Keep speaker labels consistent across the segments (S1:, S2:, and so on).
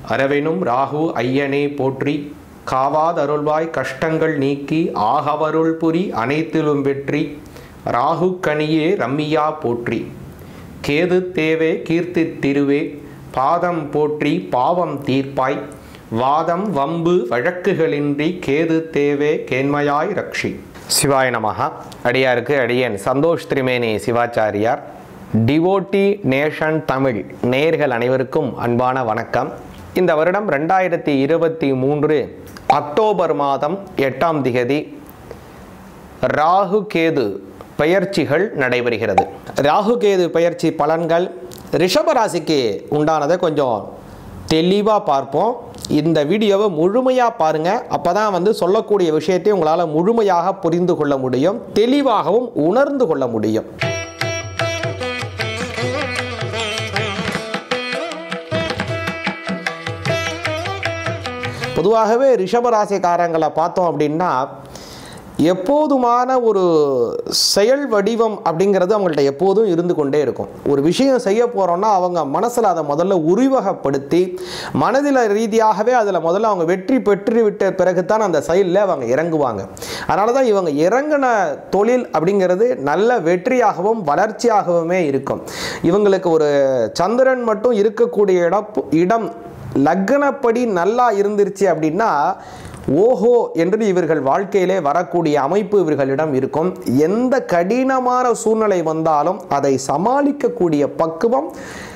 S1: அரவெனும் ராகு ஐயனே போற்றி காவாதருள்வாய் கஷ்டங்கள் நீக்கி ஆகவருள் புரி அனைத்திலும் வெற்றி ராகு கனியே ரம்மியா போற்றி கேது தேவே கீர்த்தி திருவே பாதம் போற்றி பாவம் தீர்ப்பாய் வாதம் வம்பு வழக்குகளின்றி கேது தேவே கேண்மையாய் ரக்ஷி சிவாய நமகா அடியாருக்கு அடியேன் சந்தோஷ் திரிமேனி சிவாச்சாரியார் டிவோட்டி நேஷன் தமிழ் நேர்கள் அனைவருக்கும் அன்பான வணக்கம் இந்த வருடம் ரெண்டாயிரத்தி இருபத்தி மூன்று அக்டோபர் மாதம் எட்டாம் திகதி ராகு கேது பயிற்சிகள் நடைபெறுகிறது ராகு கேது பயிற்சி பலன்கள் ரிஷபராசிக்கு உண்டானதை கொஞ்சம் தெளிவாக பார்ப்போம் இந்த வீடியோவை முழுமையாக பாருங்கள் அப்போ தான் வந்து சொல்லக்கூடிய விஷயத்தை உங்களால் முழுமையாக புரிந்து கொள்ள முடியும் தெளிவாகவும் உணர்ந்து கொள்ள முடியும் பொதுவாகவே ரிஷபராசிக்காரங்களை பார்த்தோம் அப்படின்னா எப்போதுமான ஒரு செயல் வடிவம் அப்படிங்கிறது அவங்கள்ட்ட எப்போதும் இருந்து கொண்டே இருக்கும் ஒரு விஷயம் செய்ய போகிறோன்னா அவங்க மனசில் அதை முதல்ல உருவகப்படுத்தி மனதில் ரீதியாகவே அதில் முதல்ல அவங்க வெற்றி பெற்று விட்ட பிறகு தான் அந்த செயலில் அவங்க இறங்குவாங்க அதனால தான் இவங்க இறங்கின தொழில் அப்படிங்கிறது நல்ல வெற்றியாகவும் வளர்ச்சியாகவுமே இருக்கும் இவங்களுக்கு ஒரு சந்திரன் மட்டும் இருக்கக்கூடிய இடம் இடம் லக்னப்படி நல்லா இருந்துருச்சு அப்படின்னா ஓஹோ என்று இவர்கள் வாழ்க்கையிலே வரக்கூடிய அமைப்பு இவர்களிடம் இருக்கும் எந்த கடினமான சூழ்நிலை வந்தாலும் அதை சமாளிக்கக்கூடிய பக்குவம்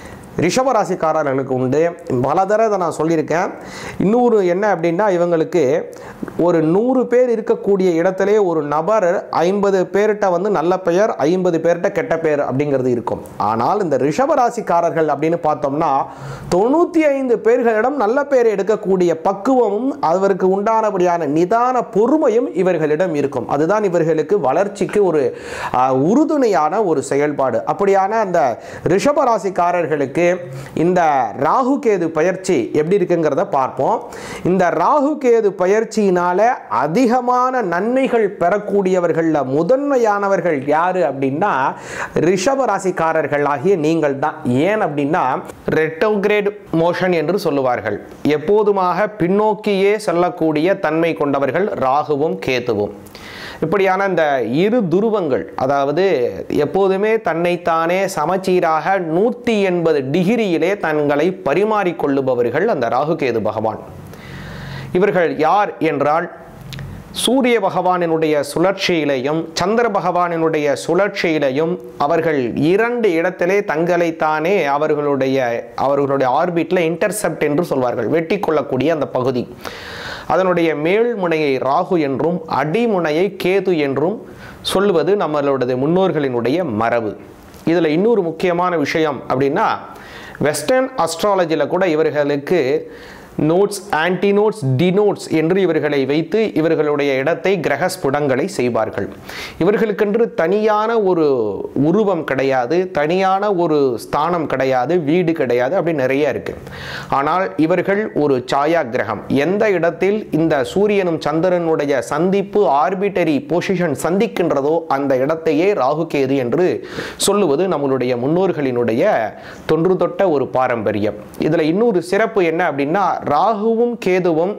S1: ரிஷபராசிக்காரர்களுக்கு உண்டு பல தடவை இதை நான் சொல்லியிருக்கேன் இன்னொரு என்ன அப்படின்னா இவங்களுக்கு ஒரு நூறு பேர் இருக்கக்கூடிய இடத்திலே ஒரு நபர் ஐம்பது பேர்கிட்ட வந்து நல்ல பெயர் ஐம்பது பேர்கிட்ட கெட்ட பெயர் அப்படிங்கிறது இருக்கும் ஆனால் இந்த ரிஷபராசிக்காரர்கள் அப்படின்னு பார்த்தோம்னா தொண்ணூற்றி ஐந்து பேர்களிடம் நல்ல பெயர் எடுக்கக்கூடிய பக்குவமும் அவருக்கு உண்டானபடியான நிதான பொறுமையும் இவர்களிடம் இருக்கும் அதுதான் இவர்களுக்கு வளர்ச்சிக்கு ஒரு ஆஹ், உறுதுணையான ஒரு செயல்பாடு அப்படியான அந்த ரிஷபராசிக்காரர்களுக்கு இந்த ராகு கேது பயிற்சி எப்படி இருக்குங்கிறத பார்ப்போம் இந்த ராகு கேது பயிற்சியினால அதிகமான நன்மைகள் பெறக்கூடியவர்களில் முதன்மையானவர்கள் யாரு அப்படின்னா ரிஷபராசிக்காரர்கள் ஆகிய நீங்கள் தான் ஏன் அப்படின்னா ரெட்டோகிரேட் மோஷன் என்று சொல்லுவார்கள் எப்போதுமாக பின்னோக்கியே செல்லக்கூடிய தன்மை கொண்டவர்கள் ராகுவும் கேதுவும் இப்படியான இந்த இரு துருவங்கள் அதாவது எப்போதுமே தன்னைத்தானே சமச்சீராக நூற்றி எண்பது டிகிரியிலே தங்களை பரிமாறிக்கொள்ளுபவர்கள் அந்த ராகுகேது பகவான் இவர்கள் யார் என்றால் சூரிய பகவானினுடைய சுழற்சியிலையும் சந்திர பகவானினுடைய சுழற்சியிலையும் அவர்கள் இரண்டு இடத்திலே தங்களைத்தானே அவர்களுடைய அவர்களுடைய ஆர்பிட்டில் இன்டர்செப்ட் என்று சொல்வார்கள் வெட்டி கொள்ளக்கூடிய அந்த பகுதி அதனுடைய மேல் முனையை ராகு என்றும் அடிமுனையை கேது என்றும் சொல்லுவது நம்மளுடைய முன்னோர்களினுடைய மரபு இதில் இன்னொரு முக்கியமான விஷயம் அப்படின்னா வெஸ்டர்ன் அஸ்ட்ராலஜியில் கூட இவர்களுக்கு நோட்ஸ் ஆன்டினோட்ஸ் டினோட்ஸ் என்று இவர்களை வைத்து இவர்களுடைய இடத்தை கிரகஸ்புடங்களை செய்வார்கள் இவர்களுக்கென்று தனியான ஒரு உருவம் கிடையாது தனியான ஒரு ஸ்தானம் கிடையாது வீடு கிடையாது அப்படி நிறைய இருக்கு ஆனால் இவர்கள் ஒரு சாயா கிரகம் எந்த இடத்தில் இந்த சூரியனும் சந்திரனுடைய சந்திப்பு ஆர்பிட்டரி பொசிஷன் சந்திக்கின்றதோ அந்த இடத்தையே ராகுகேது என்று சொல்லுவது நம்மளுடைய முன்னோர்களினுடைய தொன்று தொட்ட ஒரு பாரம்பரியம் இதில் இன்னொரு சிறப்பு என்ன அப்படின்னா ராகுவும் கேதுவும்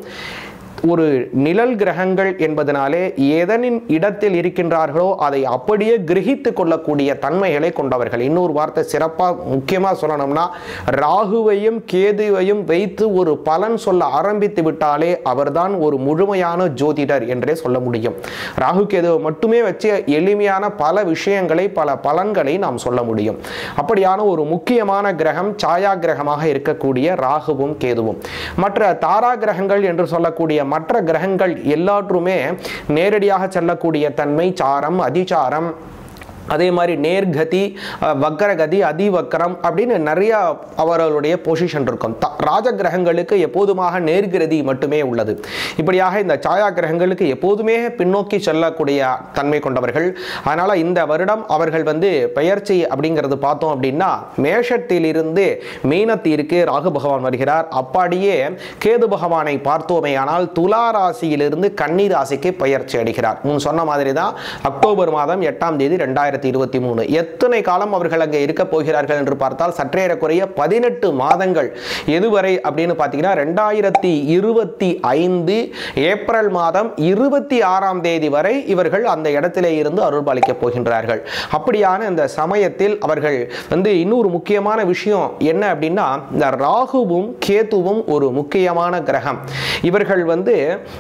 S1: ஒரு நிழல் கிரகங்கள் என்பதனாலே எதனின் இடத்தில் இருக்கின்றார்களோ அதை அப்படியே கிரகித்து கொள்ளக்கூடிய தன்மைகளை கொண்டவர்கள் இன்னொரு வார்த்தை சிறப்பாக முக்கியமாக சொல்லணும்னா ராகுவையும் கேதுவையும் வைத்து ஒரு பலன் சொல்ல ஆரம்பித்து விட்டாலே அவர்தான் ஒரு முழுமையான ஜோதிடர் என்றே சொல்ல முடியும் ராகு கேதுவை மட்டுமே வச்சு எளிமையான பல விஷயங்களை பல பலன்களை நாம் சொல்ல முடியும் அப்படியான ஒரு முக்கியமான கிரகம் சாயா கிரகமாக இருக்கக்கூடிய ராகுவும் கேதுவும் மற்ற தாரா கிரகங்கள் என்று சொல்லக்கூடிய மற்ற கிரகங்கள் எல்லாற்றுமே நேரடியாக செல்லக்கூடிய தன்மை சாரம் அதிசாரம் அதே மாதிரி நேர்கதி அஹ், வக்கரகதி அதிவக்கரம் அப்படின்னு நிறைய அவர்களுடைய பொசிஷன் இருக்கும் த- ராஜ கிரகங்களுக்கு எப்போதுமாக நேர்கதி மட்டுமே உள்ளது இப்படியாக இந்த சாயா கிரகங்களுக்கு எப்போதுமே பின்னோக்கி செல்லக்கூடிய தன்மை கொண்டவர்கள் அதனால இந்த வருடம் அவர்கள் வந்து பெயர்ச்சி அப்படிங்கிறது பார்த்தோம் அப்படின்னா மேஷத்திலிருந்து மீனத்திற்கு ராகு பகவான் வருகிறார் அப்படியே கேது பகவானை பார்த்தோமே ஆனால் துலா ராசியிலிருந்து கன்னி ராசிக்கு பெயர்ச்சி அடைகிறார் முன் சொன்ன மாதிரி தான் அக்டோபர் மாதம் எட்டாம் தேதி ரெண்டாயிரத்தி ரெண்டாயிரத்தி இருபத்தி மூணு எத்தனை காலம் அவர்கள் அங்கே இருக்க போகிறார்கள் என்று பார்த்தால் சற்றேறக்குறைய பதினெட்டு மாதங்கள் எதுவரை அப்படின்னு பார்த்தீங்கன்னா ரெண்டாயிரத்தி இருபத்தி ஐந்து ஏப்ரல் மாதம் இருபத்தி ஆறாம் தேதி வரை இவர்கள் அந்த இடத்திலே இருந்து அருள்பாலிக்கப் போகின்றார்கள் அப்படியான இந்த சமயத்தில் அவர்கள் வந்து இன்னொரு முக்கியமான விஷயம் என்ன அப்படின்னா இந்த ராகுவும் கேதுவும் ஒரு முக்கியமான கிரகம் இவர்கள் வந்து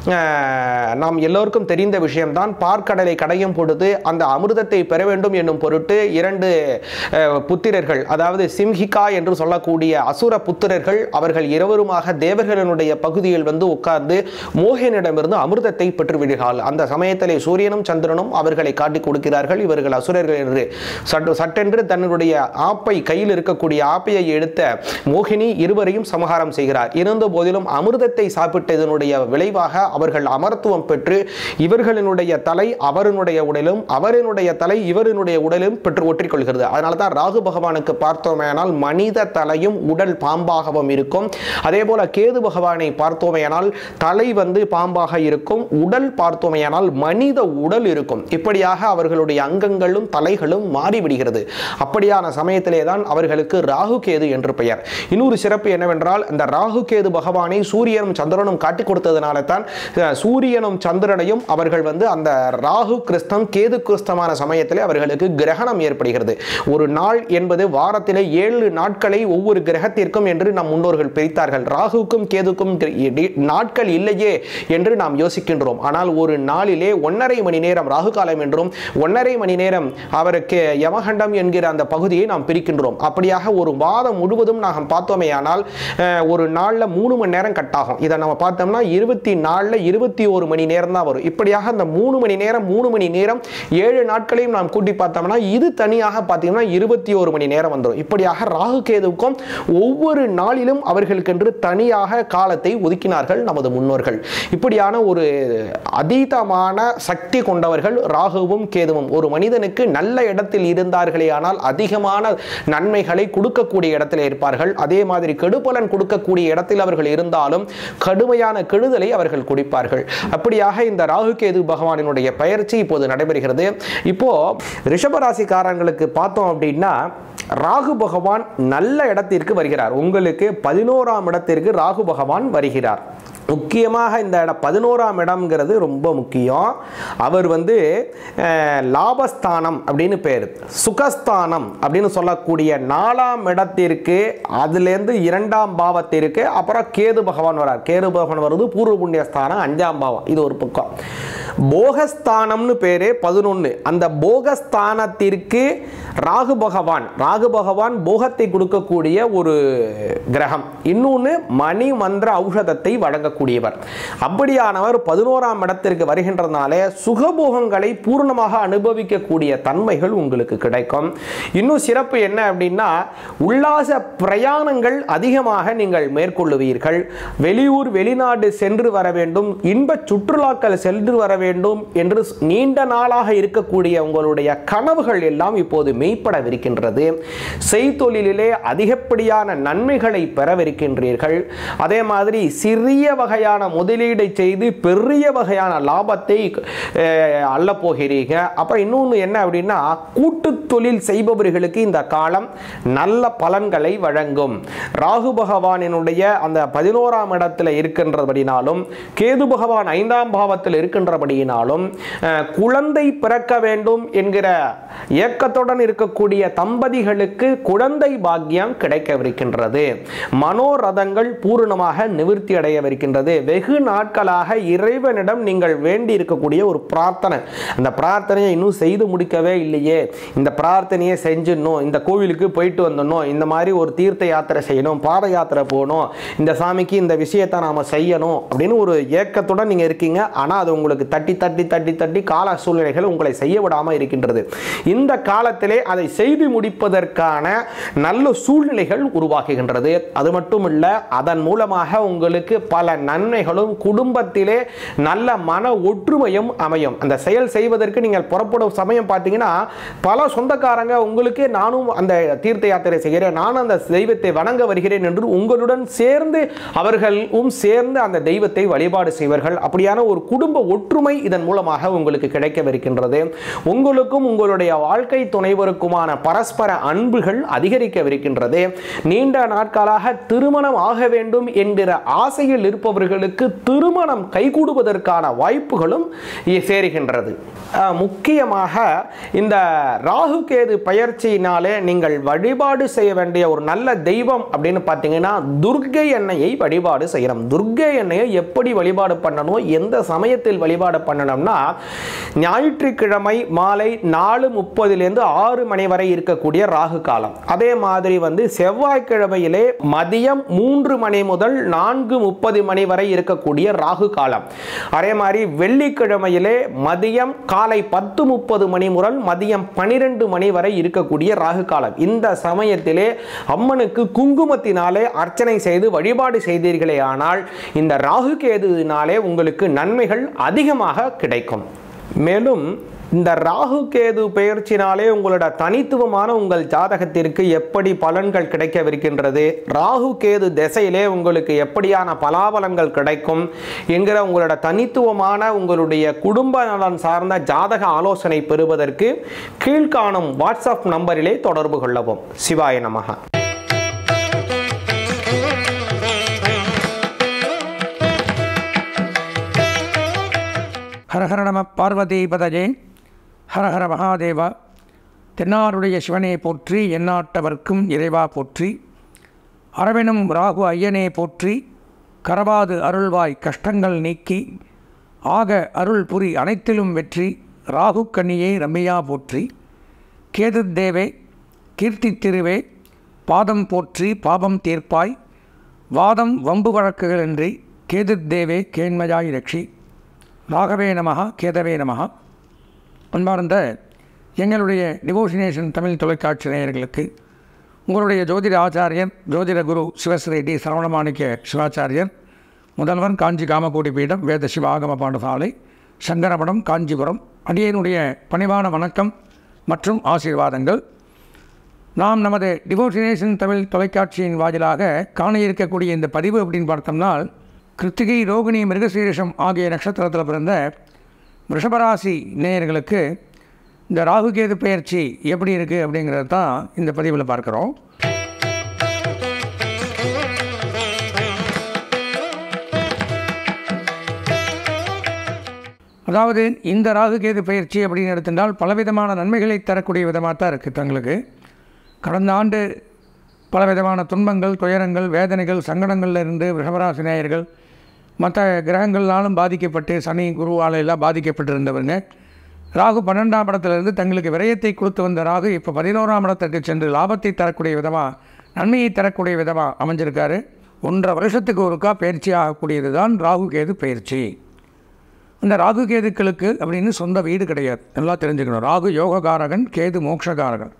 S1: அஹ், நாம் எல்லோருக்கும் தெரிந்த விஷயம்தான் பார்க்கடலை கடையும் பொழுது அந்த அமிர்தத்தை பெற வேண்டும் என்னும் பொருட்டு இரண்டு அஹ், புத்திரர்கள் அதாவது சிம்ஹிகா என்று சொல்லக்கூடிய அசுர புத்திரர்கள் அவர்கள் இருவருமாக தேவர்களினுடைய பகுதியில் வந்து உட்கார்ந்து மோகனிடமிருந்து அமிர்தத்தை பெற்று விடுகிறார்கள் அந்த சமயத்திலே சூரியனும் சந்திரனும் அவர்களை காட்டிக் கொடுக்கிறார்கள் இவர்கள் அசுரர்கள் என்று சட்டு சட்டென்று தன்னுடைய ஆப்பை கையில் இருக்கக்கூடிய ஆப்பையை எடுத்த மோகினி இருவரையும் சமகாரம் செய்கிறார் இருந்த போதிலும் அமிர்தத்தை சாப்பிட்டதனுடைய விளைவாக அவர்கள் அமரத்துவம் பெற்று இவர்களினுடைய தலை அவரினுடைய உடலும் அவரினுடைய தலை இவரினுடைய உடலும் பெற்று ஒற்றிக்கொள்கிறது அதனால தான் ராகு பகவானுக்கு பார்த்தோமேனால் மனித தலையும் உடல் பாம்பாகவும் இருக்கும் அதே போல கேது பகவானை பார்த்தோமேனால் தலை வந்து பாம்பாக இருக்கும் உடல் பார்த்தோமேயானால் மனித உடல் இருக்கும் இப்படியாக அவர்களுடைய அங்கங்களும் தலைகளும் மாறிவிடுகிறது அப்படியான சமயத்திலே தான் அவர்களுக்கு ராகு கேது என்று பெயர் இன்னொரு சிறப்பு என்னவென்றால் இந்த ராகு கேது பகவானை சூரியனும் சந்திரனும் காட்டிக் கொடுத்ததுனால தான் அஹ், சூரியனும் சந்திரனையும் அவர்கள் வந்து அந்த ராகு கிறிஸ்தம் கேது கிறிஸ்தமான சமயத்திலே அவர்களுக்கு கிரகணம் ஏற்படுகிறது ஒரு நாள் என்பது வாரத்திலே ஏழு நாட்களை ஒவ்வொரு கிரகத்திற்கும் என்று நம் முன்னோர்கள் பிரித்தார்கள் ராகுக்கும் கேதுக்கும் கிர- இடி- நாட்கள் இல்லையே என்று நாம் யோசிக்கின்றோம் ஆனால் ஒரு நாளிலே ஒன்றரை மணி நேரம் ராகு காலம் என்றும் ஒன்றரை மணி நேரம் அவருக்கு யமகண்டம் என்கிற அந்த பகுதியை நாம் பிரிக்கின்றோம் அப்படியாக ஒரு மாதம் முழுவதும் நாம் பார்த்தோமேயானால் அஹ், ஒரு நாளில் மூணு மணி நேரம் கட் ஆகும் இதை நம்ம பார்த்தோம்னா இருபத்தி நாலில் இருபத்தி ஒரு மணி நேரம் தான் வரும் இப்படியாக அந்த மூணு மணி நேரம் மூணு மணி நேரம் ஏழு நாட்களையும் நாம் கூட்டி பார்த்தோம்னா இது தனியாக பார்த்தீங்கன்னா இருபத்தி ஒரு மணி நேரம் வந்துடும் இப்படியாக ராகு கேதுவுக்கும் ஒவ்வொரு நாளிலும் அவர்களுக்கென்று தனியாக காலத்தை ஒதுக்கினார்கள் நமது முன்னோர்கள் இப்படியான ஒரு அதீதமான சக்தி கொண்டவர்கள் ராகுவும் கேதுவும் ஒரு மனிதனுக்கு நல்ல இடத்தில் இருந்தார்களே ஆனால் அதிகமான நன்மைகளை கொடுக்கக்கூடிய இடத்தில் இருப்பார்கள் அதே மாதிரி கெடுபலன் கொடுக்கக்கூடிய இடத்தில் அவர்கள் இருந்தாலும் கடுமையான கெடுதலை அவர்கள் குடிப்பார்கள் அப்படியாக இந்த ராகு கேது பகவானினுடைய பயிற்சி இப்போது நடைபெறுகிறது இப்போ ரிஷபராசிக்காரங்களுக்கு பார்த்தோம் அப்படின்னா ராகு பகவான் நல்ல இடத்திற்கு வருகிறார் உங்களுக்கு பதினோராம் இடத்திற்கு ராகு பகவான் வருகிறார் முக்கியமாக இந்த இடம் பதினோராம் இடம்ங்கிறது ரொம்ப முக்கியம் அவர் வந்து அஹ், லாபஸ்தானம் அப்படின்னு பேர் சுகஸ்தானம் அப்படின்னு சொல்லக்கூடிய நாலாம் இடத்திற்கு அதுலேருந்து இரண்டாம் பாவத்திற்கு அப்புறம் கேது பகவான் வரார் கேது பகவான் வருது பூர்வ புண்ணியஸ்தானம் அஞ்சாம் பாவம் இது ஒரு பக்கம் போகஸ்தானம்னு பேரு பதினொன்று அந்த போகஸ்தானத்திற்கு ராகு பகவான் ராகு பகவான் போகத்தை கொடுக்கக்கூடிய ஒரு கிரகம் இன்னொன்று மணி மந்திர ஔஷதத்தை வழங்கக்கூடியவர் அப்படியானவர் பதினோராம் இடத்திற்கு வருகின்றனாலே சுகபோகங்களை பூர்ணமாக அனுபவிக்கக்கூடிய தன்மைகள் உங்களுக்கு கிடைக்கும் இன்னும் சிறப்பு என்ன அப்படின்னா உல்லாச பிரயாணங்கள் அதிகமாக நீங்கள் மேற்கொள்ளுவீர்கள் வெளியூர் வெளிநாடு சென்று வர வேண்டும் இன்ப சுற்றுலாக்கள் சென்று வர வேண்டும் என்று நீண்ட நாளாக இருக்கக்கூடிய உங்களுடைய கனவுகள் எல்லாம் இப்போது மெய்ப்படவிருக்கின்றது செய்தொழிலிலே அதிகப்படியான நன்மைகளை பெறவிருக்கின்றீர்கள் அதே மாதிரி சிறிய வகையான முதலீடை செய்து பெரிய வகையான லாபத்தை அஹ், அள்ளப் போகிறீங்க அப்புறம் இன்னொன்று என்ன அப்படின்னா கூட்டு தொழில் செய்பவர்களுக்கு இந்த காலம் நல்ல பலன்களை வழங்கும் ராகு பகவானினுடைய அந்த பதினோராம் இடத்துல இருக்கின்றபடினாலும் கேது பகவான் ஐந்தாம் பாவத்தில் இருக்கின்றபடியினாலும் அஹ், குழந்தை பிறக்க வேண்டும் என்கிற ஏக்கத்துடன் இருக்கக்கூடிய தம்பதிகளுக்கு குழந்தை பாக்கியம் கிடைக்கவிருக்கின்றது மனோரதங்கள் பூரணமாக நிவிர்த்தி அடையவிருக்கின்றது வெகு நாட்களாக இறைவனிடம் நீங்கள் வேண்டி இருக்கக்கூடிய ஒரு பிரார்த்தனை அந்த பிரார்த்தனையை இன்னும் செய்து முடிக்கவே இல்லையே இந்த பிரார்த்தனையை செஞ்சிடணும் இந்த கோவிலுக்கு போயிட்டு வந்துடணும் இந்த மாதிரி ஒரு தீர்த்த யாத்திரை செய்யணும் பாத யாத்திரை போகணும் இந்த சாமிக்கு இந்த விஷயத்தை நாம் செய்யணும் அப்படின்னு ஒரு ஏக்கத்துடன் நீங்கள் இருக்கீங்க ஆனால் அது உங்களுக்கு தட்டி தட்டி தட்டி தட்டி கால சூழ்நிலைகள் உங்களை செய்ய விடாமல் இருக்கின்றது இந்த காலத்திலே அதை செய்து முடிப்பதற்கான நல்ல சூழ்நிலைகள் உருவாக்குகின்றது அது மட்டும் இல்ல அதன் மூலமாக உங்களுக்கு பல நன்மைகளும் குடும்பத்திலே நல்ல மன ஒற்றுமையும் அமையும் அந்த செயல் செய்வதற்கு நீங்கள் புறப்படும் சமயம் பார்த்தீங்கன்னா பல சொந்தக்காரங்க உங்களுக்கு நானும் அந்த தீர்த்த யாத்திரை செய்கிறேன் நானும் அந்த தெய்வத்தை வணங்க வருகிறேன் என்று உங்களுடன் சேர்ந்து அவர்களும் சேர்ந்து அந்த தெய்வத்தை வழிபாடு செய்வார்கள் அப்படியான ஒரு குடும்ப ஒற்றுமை நன்மை இதன் மூலமாக உங்களுக்கு கிடைக்கவிருக்கின்றது உங்களுக்கும் உங்களுடைய வாழ்க்கை துணைவருக்குமான பரஸ்பர அன்புகள் அதிகரிக்கவிருக்கின்றது நீண்ட நாட்களாக திருமணம் ஆக வேண்டும் என்கிற ஆசையில் இருப்பவர்களுக்கு திருமணம் கைகூடுவதற்கான வாய்ப்புகளும் இ- சேருகின்றது அஹ், முக்கியமாக இந்த ராகு கேது பயிற்சியினாலே நீங்கள் வழிபாடு செய்ய வேண்டிய ஒரு நல்ல தெய்வம் அப்படின்னு பார்த்தீங்கன்னா துர்க்கை எண்ணெயை வழிபாடு செய்யணும் துர்க்கை எண்ணெயை எப்படி வழிபாடு பண்ணணும் எந்த சமயத்தில் வழிபாடு பண்ணணும்னா ஞாயிற்றுக்கிழமை மாலை நாலு முப்பதுலேருந்து ஆறு மணி வரை இருக்கக்கூடிய ராகு காலம் அதே மாதிரி வந்து செவ்வாய்க்கிழமையிலே மதியம் மூன்று மணி முதல் நான்கு முப்பது மணி வரை இருக்கக்கூடிய ராகு காலம் அதே மாதிரி வெள்ளிக்கிழமையிலே மதியம் காலை பத்து முப்பது மணி முதல் மதியம் பனிரெண்டு மணி வரை இருக்கக்கூடிய ராகு காலம் இந்த சமயத்திலே அம்மனுக்கு குங்குமத்தினாலே அர்ச்சனை செய்து வழிபாடு செய்தீர்களே ஆனால் இந்த ராகு கேதுவினாலே உங்களுக்கு நன்மைகள் அதிகமாக கிடைக்கும் மேலும் இந்த ராகு கேது பெயர்ச்சினாலே உங்களோட தனித்துவமான உங்கள் ஜாதகத்திற்கு எப்படி பலன்கள் கிடைக்கவிருக்கின்றது ராகு கேது திசையிலே உங்களுக்கு எப்படியான பலாபலங்கள் கிடைக்கும் என்கிற உங்களோட தனித்துவமான உங்களுடைய குடும்ப நலன் சார்ந்த ஜாதக ஆலோசனை பெறுவதற்கு கீழ்காணும் வாட்ஸ்அப் நம்பரிலே தொடர்பு கொள்ளவும் சிவாய நமக
S2: ஹரஹர நம பார்வதி பதஜே ஹரஹர மகாதேவா தென்னாருடைய சிவனே போற்றி எந்நாட்டவர்க்கும் இறைவா போற்றி அரவெனும் ராகு ஐயனே போற்றி கரவாது அருள்வாய் கஷ்டங்கள் நீக்கி ஆக அருள் புரி அனைத்திலும் வெற்றி ராகு கன்னியே ரம்மையா போற்றி கேது தேவே கீர்த்தி திருவே பாதம் போற்றி பாபம் தீர்ப்பாய் வாதம் வம்பு வழக்குகளின்றி கேது தேவே கேண்மையாய் ரட்சி ராகவே நமஹா கேதவே நமஹா அன்பார்ந்த எங்களுடைய டிவோஷினேஷன் தமிழ் தொலைக்காட்சி நேயர்களுக்கு உங்களுடைய ஜோதிட ஆச்சாரியர் ஜோதிட குரு சிவஸ்ரீ டி சரவணமாணிக்க சிவாச்சாரியர் முதல்வன் காஞ்சி காமகோடி பீடம் வேத சிவ ஆகம பாடசாலை சங்கரமடம் காஞ்சிபுரம் அடியனுடைய பணிவான வணக்கம் மற்றும் ஆசீர்வாதங்கள் நாம் நமது டிவோஷினேஷன் தமிழ் தொலைக்காட்சியின் வாயிலாக காண இருக்கக்கூடிய இந்த பதிவு அப்படின்னு பார்த்தோம்னா கிருத்திகை ரோகிணி மிருகசீரிஷம் ஆகிய நட்சத்திரத்தில் பிறந்த ரிஷபராசி நேயர்களுக்கு இந்த ராகுகேது பெயர்ச்சி எப்படி இருக்குது அப்படிங்கிறது தான் இந்த பதிவில் பார்க்குறோம் அதாவது இந்த ராகுகேது பயிற்சி அப்படின்னு எடுத்துட்டால் பலவிதமான நன்மைகளை தரக்கூடிய விதமாக தான் இருக்குது தங்களுக்கு கடந்த ஆண்டு பலவிதமான துன்பங்கள் துயரங்கள் வேதனைகள் சங்கடங்கள்ல இருந்து ரிஷபராசி நேயர்கள் மற்ற கிரகங்கள்னாலும் பாதிக்கப்பட்டு சனி குருவால எல்லாம் பாதிக்கப்பட்டிருந்தவங்க ராகு பன்னெண்டாம் இடத்திலிருந்து தங்களுக்கு விரயத்தை கொடுத்து வந்த ராகு இப்போ பதினோராம் இடத்துக்கு சென்று லாபத்தை தரக்கூடிய விதமாக நன்மையை தரக்கூடிய விதமாக அமைஞ்சிருக்காரு ஒன்றரை வருஷத்துக்கு ஒருக்கா பயிற்சி ஆகக்கூடியது தான் ராகு கேது பயிற்சி இந்த ராகு கேதுக்களுக்கு அப்படின்னு சொந்த வீடு கிடையாது நல்லா தெரிஞ்சுக்கணும் ராகு யோககாரகன் கேது மோட்சகாரகன்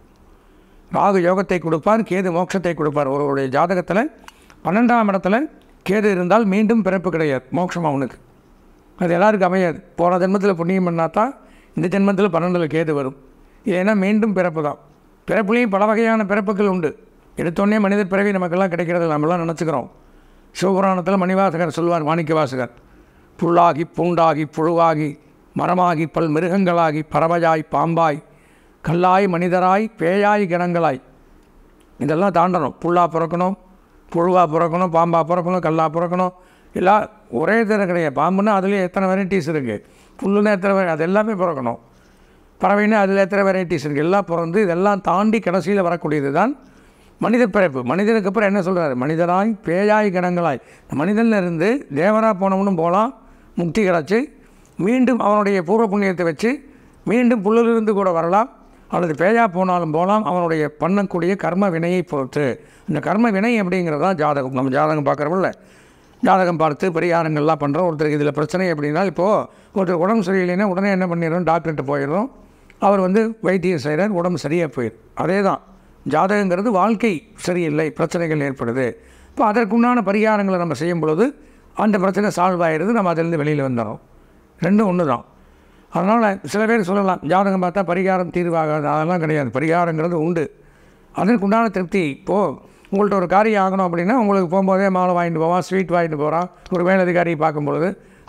S2: ராகு யோகத்தை கொடுப்பார் கேது மோட்சத்தை கொடுப்பார் ஒருவருடைய ஜாதகத்தில் பன்னெண்டாம் இடத்துல கேது இருந்தால் மீண்டும் பிறப்பு கிடையாது மோட்சம் அவனுக்கு அது எல்லாருக்கும் அமையாது போன ஜென்மத்தில் புண்ணியம் பண்ணாதான் இந்த ஜென்மத்தில் பன்னெண்டில் கேது வரும் இது ஏன்னா மீண்டும் பிறப்பு தான் பிறப்புலேயும் பல வகையான பிறப்புகள் உண்டு எடுத்தோடனே மனிதர் பிறவி நமக்கெல்லாம் கிடைக்கிறது நம்மளாம் நினச்சிக்கிறோம் சிவபுராணத்தில் மணிவாசகர் சொல்வார் மாணிக்கவாசகர் புல்லாகி பூண்டாகி புழுவாகி மரமாகி பல் மிருகங்களாகி பறவையாய் பாம்பாய் கல்லாய் மனிதராய் பேயாய் கணங்களாய் இதெல்லாம் தாண்டணும் புல்லா பிறக்கணும் புழுவாக பிறக்கணும் பாம்பாக பிறக்கணும் கல்லாக பிறக்கணும் எல்லாம் ஒரே தர கிடையாது பாம்புன்னா அதுலேயே எத்தனை வெரைட்டிஸ் இருக்குது புல்லுன்னா எத்தனை வெரை அது எல்லாமே பிறக்கணும் பறவைன்னா அதில் எத்தனை வெரைட்டிஸ் இருக்குது எல்லாம் பிறந்து இதெல்லாம் தாண்டி கடைசியில் வரக்கூடியது தான் மனித பிறப்பு மனிதனுக்கு அப்புறம் என்ன சொல்கிறாரு மனிதராய் பேயாய் கணங்களாய் மனிதன்ல இருந்து தேவராக போனவனும் போகலாம் முக்தி கிடச்சி மீண்டும் அவனுடைய பூர்வ புண்ணியத்தை வச்சு மீண்டும் புல்லிலிருந்து கூட வரலாம் அல்லது பேயா போனாலும் போகலாம் அவனுடைய பண்ணக்கூடிய கர்ம வினையை பொறுத்து இந்த கர்ம வினை அப்படிங்கிறது தான் ஜாதகம் நம்ம ஜாதகம் பார்க்குறோம்ல ஜாதகம் பார்த்து பரிகாரங்கள்லாம் பண்ணுறோம் ஒருத்தருக்கு இதில் பிரச்சனை எப்படின்னா இப்போது ஒருத்தர் உடம்பு சரியில்லைன்னா உடனே என்ன பண்ணிடுறோம் டாக்டர்கிட்ட போயிடுறோம் அவர் வந்து வைத்தியம் செய்கிறார் உடம்பு சரியாக போயிடும் அதே தான் ஜாதகங்கிறது வாழ்க்கை சரியில்லை பிரச்சனைகள் ஏற்படுது இப்போ அதற்குண்டான பரிகாரங்களை நம்ம செய்யும் பொழுது அந்த பிரச்சனை சால்வ் ஆகிடுது நம்ம அதிலேருந்து வெளியில் வந்துடும் ரெண்டும் ஒன்று தான் அதனால் சில பேர் சொல்லலாம் ஜாதகம் பார்த்தா பரிகாரம் தீர்வாகாது அதெல்லாம் கிடையாது பரிகாரங்கிறது உண்டு அதற்குண்டான திருப்தி இப்போது உங்கள்கிட்ட ஒரு காரியம் ஆகணும் அப்படின்னா உங்களுக்கு போகும்போதே மாலை வாங்கிட்டு போவான் ஸ்வீட் வாங்கிட்டு போகிறான் ஒரு மேலதிகாரியை பார்க்கும்பொழுது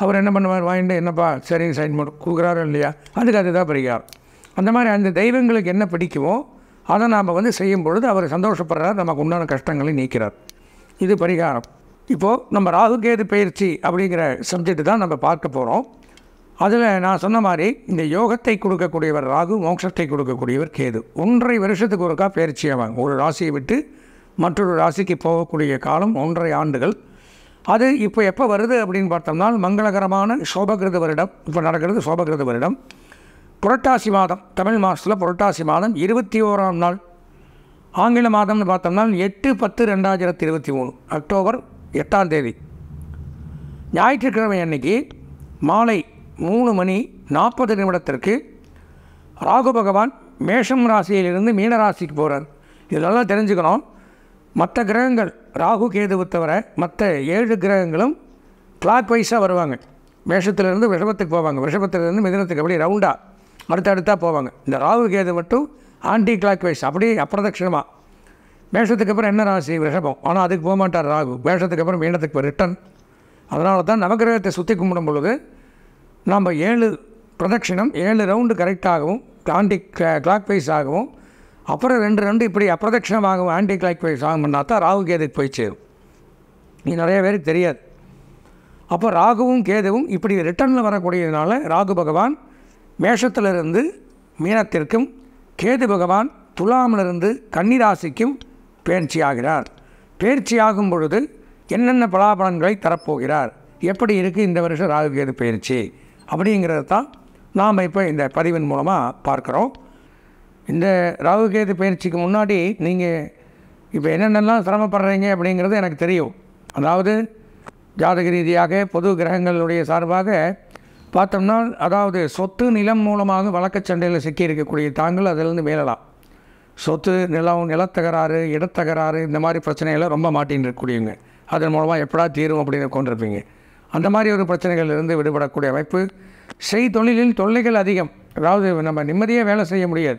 S2: அவர் என்ன பண்ணுவார் வாங்கிட்டு என்னப்பா சரிங்க சைன் மட்டும் கொடுக்குறாரோ இல்லையா அதுக்கு அதுதான் பரிகாரம் அந்த மாதிரி அந்த தெய்வங்களுக்கு என்ன பிடிக்குமோ அதை நாம் வந்து செய்யும் பொழுது அவர் சந்தோஷப்படுறார் நமக்கு உண்டான கஷ்டங்களை நீக்கிறார் இது பரிகாரம் இப்போது நம்ம ராகுகேது பயிற்சி அப்படிங்கிற சப்ஜெக்ட் தான் நம்ம பார்க்க போகிறோம் அதில் நான் சொன்ன மாதிரி இந்த யோகத்தை கொடுக்கக்கூடியவர் ராகு மோட்சத்தை கொடுக்கக்கூடியவர் கேது ஒன்றரை வருஷத்துக்கு ஒருக்கா பயிற்சி ஆவாங்க ஒரு ராசியை விட்டு மற்றொரு ராசிக்கு போகக்கூடிய காலம் ஒன்றரை ஆண்டுகள் அது இப்போ எப்போ வருது அப்படின்னு பார்த்தோம்னா மங்களகரமான சோபகிருத வருடம் இப்போ நடக்கிறது சோபகிருத வருடம் புரட்டாசி மாதம் தமிழ் மாதத்தில் புரட்டாசி மாதம் இருபத்தி ஓராம் நாள் ஆங்கில மாதம்னு பார்த்தோம்னா எட்டு பத்து ரெண்டாயிரத்தி இருபத்தி மூணு அக்டோபர் எட்டாம் தேதி ஞாயிற்றுக்கிழமை அன்னைக்கு மாலை மூணு மணி நாற்பது நிமிடத்திற்கு ராகு பகவான் மேஷம் ராசியிலிருந்து மீன ராசிக்கு போகிறார் இதெல்லாம் தெரிஞ்சுக்கணும் மற்ற கிரகங்கள் ராகு கேதுவை தவிர மற்ற ஏழு கிரகங்களும் கிளாக் வைஸாக வருவாங்க மேஷத்திலிருந்து விஷபத்துக்கு போவாங்க விஷபத்திலிருந்து மிதனத்துக்கு அப்படியே ரவுண்டாக அடுத்தடுத்தாக போவாங்க இந்த ராகு கேது மட்டும் ஆன்டி கிளாக் வைஸ் அப்படியே அப்பிரதட்சிணமாக மேஷத்துக்கு அப்புறம் என்ன ராசி ரிஷபம் ஆனால் அதுக்கு போக மாட்டார் ராகு மேஷத்துக்கு அப்புறம் மீனத்துக்கு ரிட்டன் அதனால தான் நவகிரகத்தை சுற்றி கும்பிடும் பொழுது நம்ம ஏழு பிரதட்சிணம் ஏழு ரவுண்டு கரெக்டாகவும் ஆன்டி கிளாக் வைஸ் ஆகவும் அப்புறம் ரெண்டு ரெண்டு இப்படி அப்பிரதட்சிணமாகவும் ஆன்டி கிளாக் வைஸ் ஆகும் பண்ணால் தான் ராகு கேதுக்கு போய் சேரும் இது நிறைய பேருக்கு தெரியாது அப்போ ராகுவும் கேதுவும் இப்படி ரிட்டர்னில் வரக்கூடியதுனால ராகு பகவான் மேஷத்திலிருந்து மீனத்திற்கும் கேது பகவான் துலாமிலிருந்து கன்னிராசிக்கும் பேர்ச்சி ஆகிறார் பேர்ச்சி ஆகும் பொழுது என்னென்ன பலாபலன்களை தரப்போகிறார் எப்படி இருக்குது இந்த வருஷம் ராகு கேது பயிற்சி அப்படிங்கிறது தான் நாம் இப்போ இந்த பதிவின் மூலமாக பார்க்குறோம் இந்த ராகு கேது பயிற்சிக்கு முன்னாடி நீங்கள் இப்போ என்னென்னலாம் சிரமப்படுறீங்க அப்படிங்கிறது எனக்கு தெரியும் அதாவது ஜாதக ரீதியாக பொது கிரகங்களுடைய சார்பாக பார்த்தோம்னா அதாவது சொத்து நிலம் மூலமாக வழக்கச் சண்டையில் சிக்கி இருக்கக்கூடிய தாங்கள் அதிலிருந்து மேலலாம் சொத்து நிலம் நிலத்தகராறு இடத்தகராறு இந்த மாதிரி பிரச்சனைகளை ரொம்ப மாட்டின்னு இருக்கக்கூடியவங்க அதன் மூலமாக எப்படா தீரும் அப்படின்னு கொண்டிருப்பீங்க அந்த மாதிரி ஒரு பிரச்சனைகளிலிருந்து விடுபடக்கூடிய அமைப்பு செய் தொழிலில் தொல்லைகள் அதிகம் அதாவது நம்ம நிம்மதியாக வேலை செய்ய முடியாது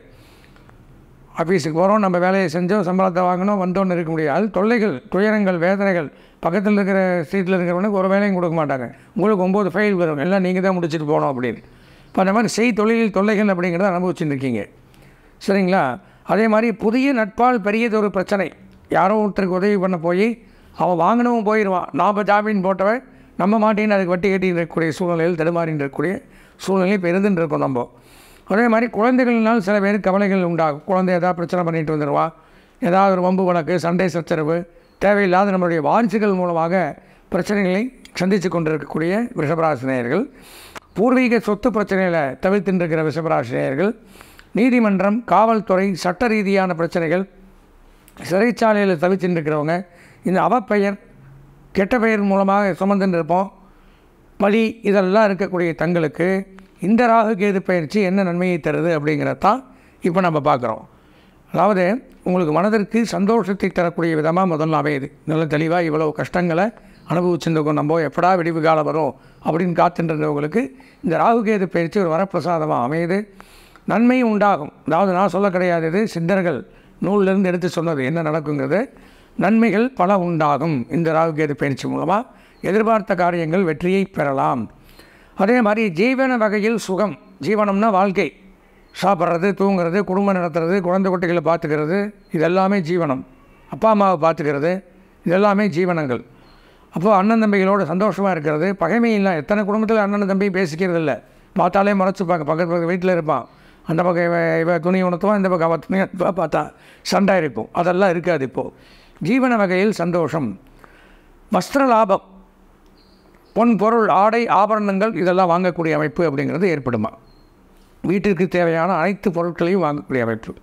S2: ஆஃபீஸுக்கு போகிறோம் நம்ம வேலையை செஞ்சோம் சம்பளத்தை வாங்கணும் வந்தோன்னு இருக்க முடியாது அது தொல்லைகள் துயரங்கள் வேதனைகள் பக்கத்தில் இருக்கிற சீட்டில் இருக்கிறவனுக்கு ஒரு வேலையும் கொடுக்க மாட்டாங்க உங்களுக்கு ஒம்பது ஃபைல் வரும் எல்லாம் நீங்கள் தான் முடிச்சுட்டு போகணும் அப்படின்னு இப்போ அந்த மாதிரி செய் தொழிலில் தொல்லைகள் அப்படிங்கிறத அனுபவிச்சுட்டு இருக்கீங்க சரிங்களா அதே மாதிரி புதிய நட்பால் பெரியதொரு பிரச்சனை யாரோ ஒருத்தருக்கு உதவி பண்ண போய் அவன் வாங்கினவன் போயிடுவான் நாம் ஜாமீன் போட்டவன் நம்ம மாட்டேன்னு அதுக்கு வட்டி கட்டி இருக்கக்கூடிய சூழ்நிலையில் தடுமாறின்னு இருக்கக்கூடிய சூழ்நிலை இப்போ இருந்துட்டு இருக்கோம் நம்ம அதே மாதிரி குழந்தைகள்னால் சில பேருக்கு கவலைகள் உண்டாகும் குழந்தை ஏதாவது பிரச்சனை பண்ணிட்டு வந்துடுவா ஏதாவது ஒரு வம்பு வழக்கு சண்டை சச்சரவு தேவையில்லாத நம்மளுடைய வாரிசுகள் மூலமாக பிரச்சனைகளை சந்தித்து கொண்டிருக்கக்கூடிய ரிஷபராசினியர்கள் பூர்வீக சொத்து பிரச்சனைகளை தவிர்த்துட்டு இருக்கிற ரிஷபராசினியர்கள் நீதிமன்றம் காவல்துறை சட்ட ரீதியான பிரச்சனைகள் சிறைச்சாலையில் தவிச்சுட்டு இருக்கிறவங்க இந்த அவப்பெயர் கெட்ட பெயர் மூலமாக சுமந்துட்டு இருப்போம் பழி இதெல்லாம் இருக்கக்கூடிய தங்களுக்கு இந்த ராகு கேது பயிற்சி என்ன நன்மையை தருது அப்படிங்கிறத தான் இப்போ நம்ம பார்க்குறோம் அதாவது உங்களுக்கு மனதிற்கு சந்தோஷத்தை தரக்கூடிய விதமாக முதல்ல அமையுது நல்ல தெளிவாக இவ்வளோ கஷ்டங்களை அனுபவிச்சிருந்தோம் நம்ம எப்படா விடிவு காலம் வரும் அப்படின்னு காத்துன்றவங்களுக்கு இந்த ராகு கேது பயிற்சி ஒரு வரப்பிரசாதமாக அமையுது நன்மையும் உண்டாகும் அதாவது நான் சொல்ல கிடையாது இது சித்தர்கள் நூலிலிருந்து எடுத்து சொன்னது என்ன நடக்குங்கிறது நன்மைகள் பல உண்டாகும் இந்த ராகு கேது பயிற்சி மூலமாக எதிர்பார்த்த காரியங்கள் வெற்றியை பெறலாம் அதே மாதிரி ஜீவன வகையில் சுகம் ஜீவனம்னா வாழ்க்கை சாப்பிட்றது தூங்குறது குடும்பம் நடத்துறது குழந்தை குட்டிகளை பார்த்துக்கிறது இதெல்லாமே ஜீவனம் அப்பா அம்மாவை பார்த்துக்கிறது இதெல்லாமே ஜீவனங்கள் அப்போது அண்ணன் தம்பிகளோட சந்தோஷமாக இருக்கிறது பகைமை இல்லை எத்தனை குடும்பத்தில் அண்ணன் தம்பி பேசிக்கிறது இல்லை பார்த்தாலே மறைச்சிப்பாங்க பக்கத்து பக்கத்து வீட்டில் இருப்பான் அந்த பக்கம் இவ இவ துணி உணர்த்துவான் இந்த பக்கம் அவ துணி உணர்த்துவா பார்த்தா சண்டை இருக்கும் அதெல்லாம் இருக்காது இப்போது ஜீவன வகையில் சந்தோஷம் வஸ்திர லாபம் பொன் பொருள் ஆடை ஆபரணங்கள் இதெல்லாம் வாங்கக்கூடிய அமைப்பு அப்படிங்கிறது ஏற்படுமா வீட்டிற்கு தேவையான அனைத்து பொருட்களையும் வாங்கக்கூடிய அமைப்பு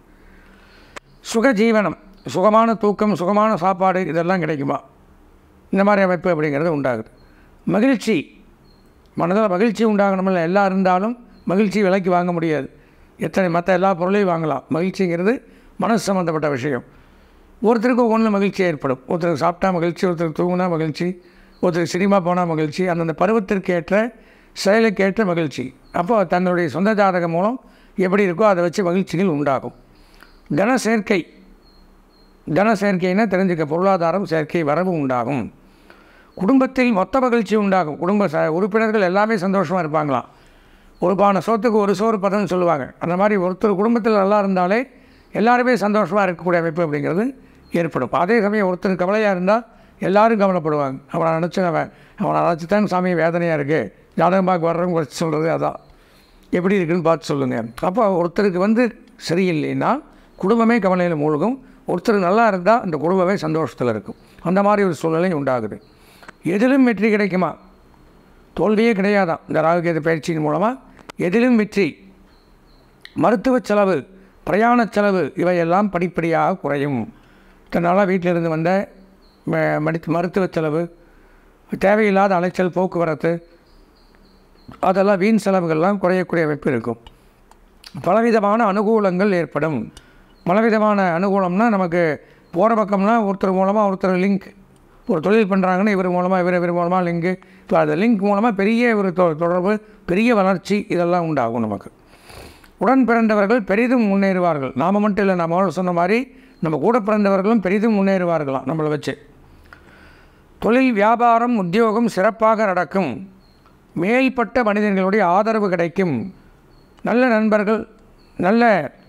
S2: சுகஜீவனம் சுகமான தூக்கம் சுகமான சாப்பாடு இதெல்லாம் கிடைக்குமா இந்த மாதிரி அமைப்பு அப்படிங்கிறது உண்டாகுது மகிழ்ச்சி மனதில் மகிழ்ச்சி உண்டாகணுமில்ல எல்லாம் இருந்தாலும் மகிழ்ச்சி விலைக்கு வாங்க முடியாது எத்தனை மற்ற எல்லா பொருளையும் வாங்கலாம் மகிழ்ச்சிங்கிறது மனசு சம்மந்தப்பட்ட விஷயம் ஒருத்தருக்கு ஒவ்வொன்றில் மகிழ்ச்சி ஏற்படும் ஒருத்தருக்கு சாப்பிட்டா மகிழ்ச்சி ஒருத்தருக்கு தூங்கினா மகிழ்ச்சி ஒருத்தருக்கு சினிமா போனால் மகிழ்ச்சி அந்தந்த பருவத்திற்கு ஏற்ற செயலுக்கு ஏற்ற மகிழ்ச்சி அப்போ தன்னுடைய சொந்த ஜாதகம் மூலம் எப்படி இருக்கோ அதை வச்சு மகிழ்ச்சிகள் உண்டாகும் கன சேர்க்கை கன சேர்க்கைன்னா தெரிஞ்சுக்க பொருளாதாரம் சேர்க்கை வரவு உண்டாகும் குடும்பத்தில் மொத்த மகிழ்ச்சி உண்டாகும் குடும்ப ச உறுப்பினர்கள் எல்லாமே சந்தோஷமாக இருப்பாங்களாம் ஒரு பானை சோத்துக்கு ஒரு சோறு பதம்னு சொல்லுவாங்க அந்த மாதிரி ஒருத்தர் குடும்பத்தில் நல்லா இருந்தாலே எல்லாருமே சந்தோஷமாக இருக்கக்கூடிய அமைப்பு அப்படிங்கிறது ஏற்படும் அதே சமயம் ஒருத்தர் கவலையாக இருந்தால் எல்லாரும் கவலைப்படுவாங்க அவனை நினச்சி அவன் அவனை நினச்சி தான் சாமி வேதனையாக இருக்குது ஜாதகம் பார்க்க வர்றவங்க வச்சு சொல்கிறது அதான் எப்படி இருக்குன்னு பார்த்து சொல்லுங்கள் அப்போ ஒருத்தருக்கு வந்து சரியில்லைன்னா குடும்பமே கவலையில் மூழ்கும் ஒருத்தர் நல்லா இருந்தால் அந்த குடும்பமே சந்தோஷத்தில் இருக்கும் அந்த மாதிரி ஒரு சூழ்நிலை உண்டாகுது எதிலும் வெற்றி கிடைக்குமா தோல்வியே கிடையாதான் இந்த ராகுகேது பயிற்சியின் மூலமாக எதிலும் வெற்றி மருத்துவ செலவு பிரயாண செலவு இவையெல்லாம் படிப்படியாக குறையும் இதனால் வீட்டிலிருந்து வந்த ம- மடி மருத்துவ செலவு தேவையில்லாத அலைச்சல் போக்குவரத்து அதெல்லாம் வீண் செலவுகள்லாம் குறையக்கூடிய அமைப்பு இருக்கும் பலவிதமான அனுகூலங்கள் ஏற்படும் பலவிதமான அனுகூலம்னா நமக்கு போகிற பக்கம்னா ஒருத்தர் மூலமாக ஒருத்தர் லிங்க் ஒரு தொழில் பண்ணுறாங்கன்னா இவர் மூலமாக இவர் இவர் மூலமாக லிங்க்கு இப்போ அந்த லிங்க் மூலமாக பெரிய ஒரு தொ- தொடர்பு பெரிய வளர்ச்சி இதெல்லாம் உண்டாகும் நமக்கு உடன் பிறந்தவர்கள் பெரிதும் முன்னேறுவார்கள் நாம் மட்டும் இல்லை நம்ம முதல்ல சொன்ன மாதிரி நம்ம கூட பிறந்தவர்களும் பெரிதும் முன்னேறுவார்களாம் நம்மளை வச்சு தொழில் வியாபாரம் உத்தியோகம் சிறப்பாக நடக்கும் மேல்பட்ட மனிதர்களுடைய ஆதரவு கிடைக்கும் நல்ல நண்பர்கள் நல்ல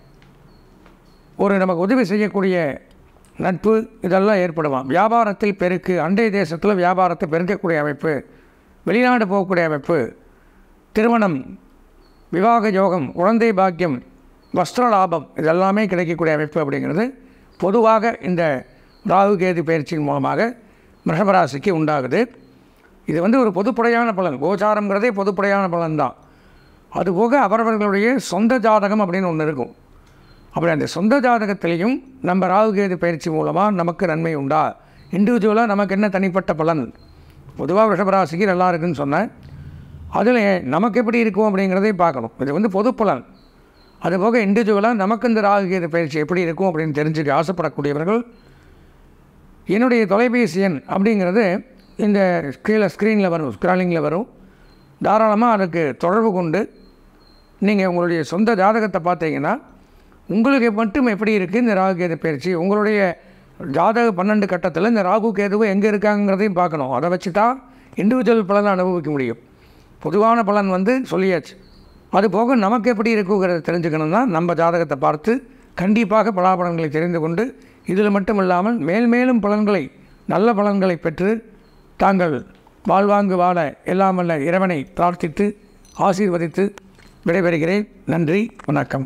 S2: ஒரு நமக்கு உதவி செய்யக்கூடிய நட்பு இதெல்லாம் ஏற்படுமாம் வியாபாரத்தில் பெருக்கு அண்டை தேசத்தில் வியாபாரத்தை பெருக்கக்கூடிய அமைப்பு வெளிநாடு போகக்கூடிய அமைப்பு திருமணம் விவாக யோகம் குழந்தை பாக்கியம் வஸ்திர லாபம் இதெல்லாமே கிடைக்கக்கூடிய அமைப்பு அப்படிங்கிறது பொதுவாக இந்த ராகு கேது பயிற்சியின் மூலமாக மிருகபராசிக்கு உண்டாகுது இது வந்து ஒரு பொதுப்படையான பலன் கோச்சாரங்கிறதே பொதுப்படையான பலன் தான் அதுபோக அவரவர்களுடைய சொந்த ஜாதகம் அப்படின்னு ஒன்று இருக்கும் அப்படி அந்த சொந்த ஜாதகத்திலையும் நம்ம ராகுகேது பயிற்சி மூலமாக நமக்கு நன்மை உண்டா இண்டிவிஜுவலாக நமக்கு என்ன தனிப்பட்ட பலன் பொதுவாக ரிஷபராசிக்கு நல்லா இருக்குன்னு சொன்னேன் அதில் நமக்கு எப்படி இருக்கும் அப்படிங்கிறதை பார்க்கணும் இது வந்து பொது பலன் அதுபோக இண்டிவிஜுவலாக நமக்கு இந்த ராகுகேது பயிற்சி எப்படி இருக்கும் அப்படின்னு தெரிஞ்சுக்க ஆசைப்படக்கூடியவர்கள் என்னுடைய தொலைபேசி எண் அப்படிங்கிறது இந்த கீழே ஸ்க்ரீனில் வரும் ஸ்க்ராலிங்கில் வரும் தாராளமாக அதுக்கு தொடர்பு கொண்டு நீங்கள் உங்களுடைய சொந்த ஜாதகத்தை பார்த்தீங்கன்னா உங்களுக்கு மட்டும் எப்படி இருக்குது இந்த ராகு கேது பயிற்சி உங்களுடைய ஜாதக பன்னெண்டு கட்டத்தில் இந்த ராகு கேதுவு எங்கே இருக்காங்கிறதையும் பார்க்கணும் அதை வச்சு தான் இண்டிவிஜுவல் பலனை அனுபவிக்க முடியும் பொதுவான பலன் வந்து சொல்லியாச்சு அது போக நமக்கு எப்படி இருக்குங்கிறத தெரிஞ்சுக்கணும்னா நம்ம ஜாதகத்தை பார்த்து கண்டிப்பாக பலாபலன்களை தெரிந்து கொண்டு இதில் மட்டும் இல்லாமல் மேல் மேலும் பலன்களை நல்ல பலன்களை பெற்று தாங்கள் வாழ்வாங்கு வாழ எல்லாம் வல்ல இறைவனை பிரார்த்தித்து ஆசீர்வதித்து விடைபெறுகிறேன் நன்றி வணக்கம்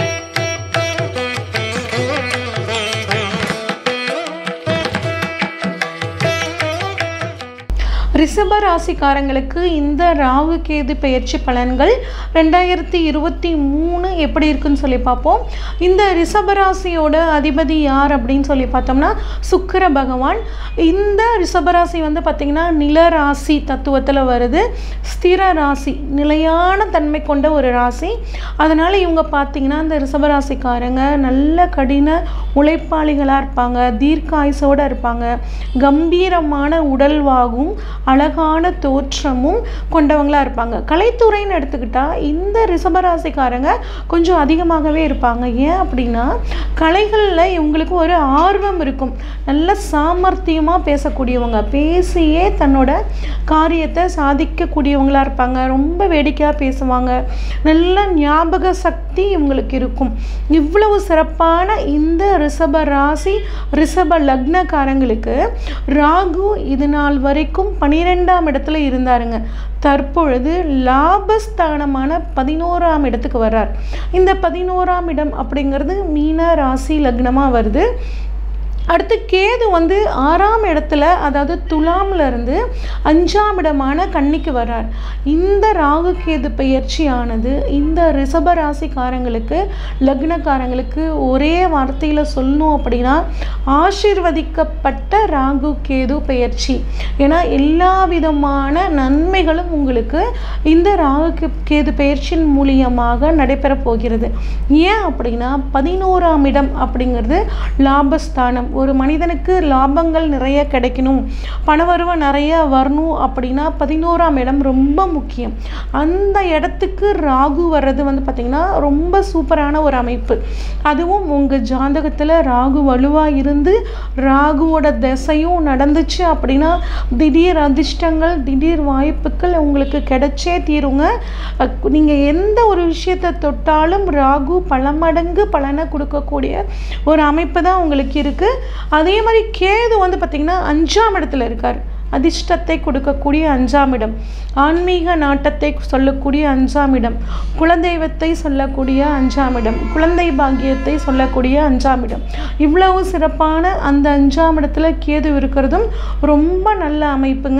S3: ரிஷப ராசிக்காரங்களுக்கு இந்த ராகு கேது பெயர்ச்சி பலன்கள் ரெண்டாயிரத்தி இருபத்தி மூணு எப்படி இருக்குன்னு சொல்லி பார்ப்போம் இந்த ரிஷப ராசியோட அதிபதி யார் அப்படின்னு சொல்லி பார்த்தோம்னா சுக்கிர பகவான் இந்த ரிஷப ராசி வந்து பார்த்திங்கன்னா நில ராசி தத்துவத்தில் வருது ஸ்திர ராசி நிலையான தன்மை கொண்ட ஒரு ராசி அதனால் இவங்க பார்த்திங்கன்னா இந்த ரிஷப ராசிக்காரங்க நல்ல கடின உழைப்பாளிகளாக இருப்பாங்க தீர்க்காயுசோடு இருப்பாங்க கம்பீரமான உடல்வாகும் அழகான தோற்றமும் கொண்டவங்களா இருப்பாங்க கலைத்துறைன்னு எடுத்துக்கிட்டால் இந்த ரிஷபராசிக்காரங்க கொஞ்சம் அதிகமாகவே இருப்பாங்க ஏன் அப்படின்னா கலைகளில் இவங்களுக்கு ஒரு ஆர்வம் இருக்கும் நல்ல சாமர்த்தியமாக பேசக்கூடியவங்க பேசியே தன்னோட காரியத்தை சாதிக்கக்கூடியவங்களா இருப்பாங்க ரொம்ப வேடிக்கையாக பேசுவாங்க நல்ல ஞாபக சக்தி இவங்களுக்கு இருக்கும் இவ்வளவு சிறப்பான இந்த ரிஷப ராசி ரிஷப லக்னக்காரங்களுக்கு ராகு இது நாள் வரைக்கும் பனிரெண்டாம் இடத்துல இருந்தாருங்க தற்பொழுது லாபஸ்தானமான பதினோராம் இடத்துக்கு வர்றார் இந்த பதினோராம் இடம் அப்படிங்கிறது மீன ராசி லக்னமாக வருது அடுத்து கேது வந்து ஆறாம் இடத்துல அதாவது துலாம்ல இருந்து அஞ்சாம் இடமான கன்னிக்கு வர்றார் இந்த ராகு கேது பெயர்ச்சியானது இந்த ரிஷப ராசிக்காரங்களுக்கு லக்னக்காரங்களுக்கு ஒரே வார்த்தையில் சொல்லணும் அப்படின்னா ஆசீர்வதிக்கப்பட்ட ராகு கேது பெயர்ச்சி ஏன்னா எல்லா விதமான நன்மைகளும் உங்களுக்கு இந்த ராகு கே- கேது பெயர்ச்சியின் மூலியமாக நடைபெறப் போகிறது ஏன் அப்படின்னா பதினோராம் இடம் அப்படிங்கிறது லாபஸ்தானம் ஒரு மனிதனுக்கு லாபங்கள் நிறைய கிடைக்கணும் பணவரவு நிறைய வரணும் அப்படின்னா பதினோராம் இடம் ரொம்ப முக்கியம் அந்த இடத்துக்கு ராகு வர்றது வந்து பார்த்திங்கன்னா ரொம்ப சூப்பரான ஒரு அமைப்பு அதுவும் உங்கள் ஜாதகத்தில் ராகு வலுவாக இருந்து ராகுவோட திசையும் நடந்துச்சு அப்படின்னா திடீர் அதிர்ஷ்டங்கள் திடீர் வாய்ப்புகள் உங்களுக்கு கிடைச்சே தீருங்க நீங்கள் எந்த ஒரு விஷயத்தை தொட்டாலும் ராகு பல மடங்கு பலனை கொடுக்கக்கூடிய ஒரு அமைப்பு தான் உங்களுக்கு இருக்குது அதே மாதிரி கேது வந்து பார்த்திங்கன்னா அஞ்சாம் இடத்துல இருக்கார் அதிர்ஷ்டத்தை கொடுக்கக்கூடிய அஞ்சாம் இடம் ஆன்மீக நாட்டத்தை சொல்லக்கூடிய அஞ்சாம் இடம் குலதெய்வத்தை சொல்லக்கூடிய அஞ்சாம் இடம் குழந்தை பாக்கியத்தை சொல்லக்கூடிய அஞ்சாம் இடம் இவ்வளவு சிறப்பான அந்த அஞ்சாம் இடத்துல கேது இருக்கிறதும் ரொம்ப நல்ல அமைப்புங்க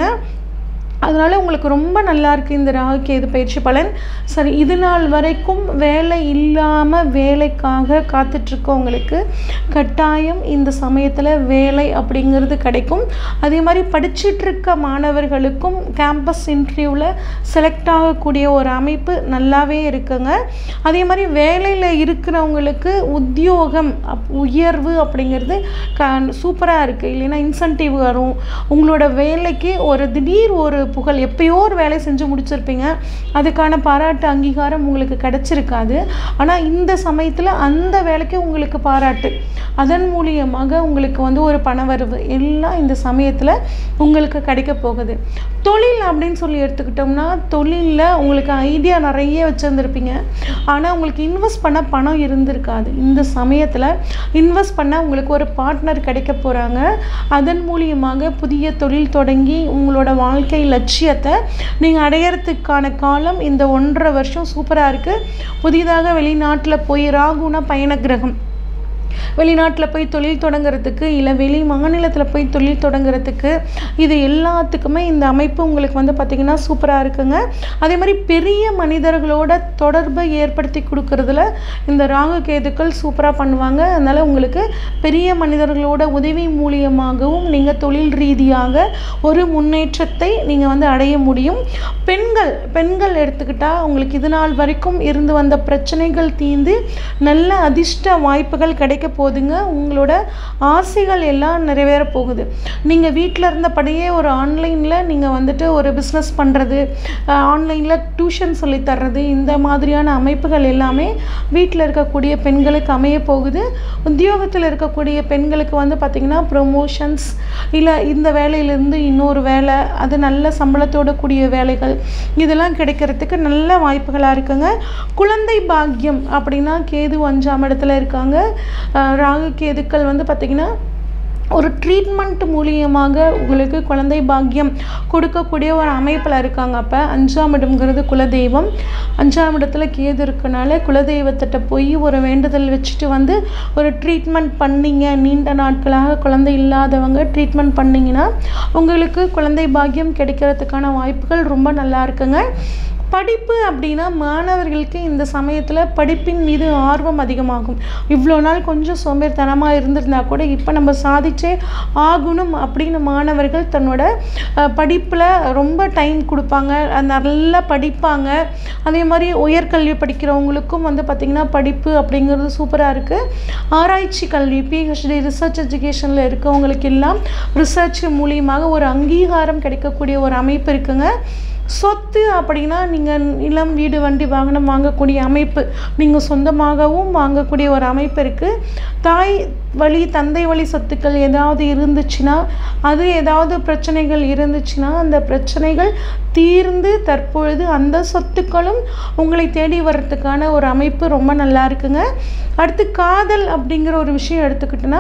S3: அதனால் உங்களுக்கு ரொம்ப நல்லா இருக்குது இந்த ராகு கேது பயிற்சி பலன் சரி இது நாள் வரைக்கும் வேலை இல்லாமல் வேலைக்காக காத்துட்ருக்கவங்களுக்கு கட்டாயம் இந்த சமயத்தில் வேலை அப்படிங்கிறது கிடைக்கும் அதே மாதிரி படிச்சிட்ருக்க மாணவர்களுக்கும் கேம்பஸ் இன்டர்வியூவில் செலக்ட் ஆகக்கூடிய ஒரு அமைப்பு நல்லாவே இருக்குங்க அதே மாதிரி வேலையில் இருக்கிறவங்களுக்கு உத்தியோகம் அப் உயர்வு அப்படிங்கிறது க சூப்பராக இருக்குது இல்லைன்னா இன்சென்டிவ் வரும் உங்களோட வேலைக்கு ஒரு திடீர் ஒரு புகழ் எப்பயோ ஒரு வேலை செஞ்சு முடிச்சிருப்பீங்க அதுக்கான பாராட்டு அங்கீகாரம் உங்களுக்கு கிடைச்சிருக்காது ஆனால் இந்த சமயத்தில் அந்த வேலைக்கு உங்களுக்கு பாராட்டு அதன் மூலியமாக உங்களுக்கு வந்து ஒரு பணவரவு எல்லாம் இந்த சமயத்தில் உங்களுக்கு கிடைக்க போகுது தொழில் அப்படின்னு சொல்லி எடுத்துக்கிட்டோம்னா தொழிலில் உங்களுக்கு ஐடியா நிறைய வச்சுருந்துருப்பீங்க ஆனால் உங்களுக்கு இன்வெஸ்ட் பண்ண பணம் இருந்திருக்காது இந்த சமயத்தில் இன்வெஸ்ட் பண்ண உங்களுக்கு ஒரு பார்ட்னர் கிடைக்க போகிறாங்க அதன் மூலியமாக புதிய தொழில் தொடங்கி உங்களோட வாழ்க்கை லட்சியத்தை நீங்கள் அடையறதுக்கான காலம் இந்த ஒன்றரை வருஷம் சூப்பராக இருக்குது புதிதாக வெளிநாட்டில் போய் ராகுனா பயண கிரகம் வெளிநாட்டில் போய் தொழில் தொடங்குறதுக்கு இல்லை வெளி மாநிலத்தில் போய் தொழில் தொடங்குறதுக்கு இது எல்லாத்துக்குமே இந்த அமைப்பு உங்களுக்கு வந்து பார்த்திங்கன்னா சூப்பராக இருக்குங்க அதே மாதிரி பெரிய மனிதர்களோட தொடர்பை ஏற்படுத்தி கொடுக்கறதுல இந்த ராகு கேதுக்கள் சூப்பராக பண்ணுவாங்க அதனால் உங்களுக்கு பெரிய மனிதர்களோட உதவி மூலியமாகவும் நீங்கள் தொழில் ரீதியாக ஒரு முன்னேற்றத்தை நீங்கள் வந்து அடைய முடியும் பெண்கள் பெண்கள் எடுத்துக்கிட்டால் உங்களுக்கு இது நாள் வரைக்கும் இருந்து வந்த பிரச்சனைகள் தீர்ந்து நல்ல அதிர்ஷ்ட வாய்ப்புகள் கிடைக்க போகுதுங்க உங்களோட ஆசைகள் எல்லாம் நிறைவேற போகுது நீங்கள் வீட்டில் இருந்தபடியே ஒரு ஆன்லைனில் நீங்கள் வந்துட்டு ஒரு பிஸ்னஸ் பண்ணுறது ஆன்லைனில் டியூஷன் சொல்லி தர்றது இந்த மாதிரியான அமைப்புகள் எல்லாமே வீட்டில் இருக்கக்கூடிய பெண்களுக்கு அமைய போகுது உத்தியோகத்தில் இருக்கக்கூடிய பெண்களுக்கு வந்து பார்த்திங்கன்னா ப்ரொமோஷன்ஸ் இல்லை இந்த வேலையிலேருந்து இன்னொரு வேலை அது நல்ல சம்பளத்தோட கூடிய வேலைகள் இதெல்லாம் கிடைக்கிறதுக்கு நல்ல வாய்ப்புகளாக இருக்குங்க குழந்தை பாக்கியம் அப்படின்னா கேது அஞ்சாம் இடத்துல இருக்காங்க அஹ் ராகு கேதுக்கள் வந்து பார்த்திங்கன்னா ஒரு ட்ரீட்மெண்ட் மூலியமாக உங்களுக்கு குழந்தை பாக்கியம் கொடுக்கக்கூடிய ஒரு அமைப்பில் இருக்காங்க அப்போ அஞ்சாம் இடம்ங்கிறது குலதெய்வம் அஞ்சாம் இடத்துல கேது இருக்கனால குலதெய்வத்திட்ட போய் ஒரு வேண்டுதல் வச்சுட்டு வந்து ஒரு ட்ரீட்மெண்ட் பண்ணீங்க நீண்ட நாட்களாக குழந்தை இல்லாதவங்க ட்ரீட்மெண்ட் பண்ணிங்கன்னா உங்களுக்கு குழந்தை பாக்கியம் கிடைக்கிறதுக்கான வாய்ப்புகள் ரொம்ப நல்லா இருக்குங்க படிப்பு அப்படின்னா மாணவர்களுக்கு இந்த சமயத்தில் படிப்பின் மீது ஆர்வம் அதிகமாகும் இவ்வளோ நாள் கொஞ்சம் சோம்பேறித்தனமாக இருந்திருந்தா கூட இப்போ நம்ம சாதிச்சே ஆகணும் அப்படின்னு மாணவர்கள் தன்னோட படிப்பில் ரொம்ப டைம் கொடுப்பாங்க அஹ் நல்லா படிப்பாங்க அதே மாதிரி உயர்கல்வி படிக்கிறவங்களுக்கும் வந்து பார்த்திங்கன்னா படிப்பு அப்படிங்கிறது சூப்பராக இருக்குது ஆராய்ச்சி கல்வி பிஹெச்டி ரிசர்ச் எஜுகேஷனில் இருக்கவங்களுக்கு எல்லாம் ரிசர்ச் மூலியமாக ஒரு அங்கீகாரம் கிடைக்கக்கூடிய ஒரு அமைப்பு இருக்குங்க சொத்து அப்படின்னா நீங்கள் நிலம் வீடு வண்டி வாகனம் வாங்கக்கூடிய அமைப்பு நீங்கள் சொந்தமாகவும் வாங்கக்கூடிய ஒரு அமைப்பு இருக்குது தாய் வழி தந்தை வழி சொத்துக்கள் ஏதாவது இருந்துச்சுன்னா அது ஏதாவது பிரச்சனைகள் இருந்துச்சுன்னா அந்த பிரச்சனைகள் தீர்ந்து தற்பொழுது அந்த சொத்துக்களும் உங்களை தேடி வர்றதுக்கான ஒரு அமைப்பு ரொம்ப நல்லா இருக்குங்க அடுத்து காதல் அப்படிங்கிற ஒரு விஷயம் எடுத்துக்கிட்டோன்னா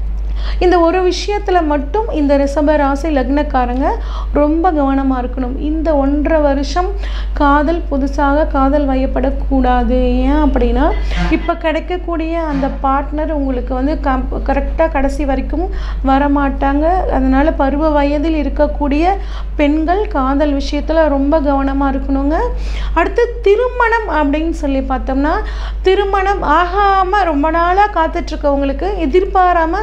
S3: இந்த ஒரு விஷயத்தில் மட்டும் இந்த ரிஷப ராசி லக்னக்காரங்க ரொம்ப கவனமாக இருக்கணும் இந்த ஒன்றரை வருஷம் காதல் புதுசாக காதல் வயப்படக்கூடாது ஏன் அப்படின்னா இப்போ கிடைக்கக்கூடிய அந்த பார்ட்னர் உங்களுக்கு வந்து கம் கரெக்டாக கடைசி வரைக்கும் வரமாட்டாங்க அதனால் பருவ வயதில் இருக்கக்கூடிய பெண்கள் காதல் விஷயத்தில் ரொம்ப கவனமாக இருக்கணுங்க அடுத்து திருமணம் அப்படின்னு சொல்லி பார்த்தோம்னா திருமணம் ஆகாமல் ரொம்ப நாளாக காத்துட்ருக்கவங்களுக்கு எதிர்பாராமல்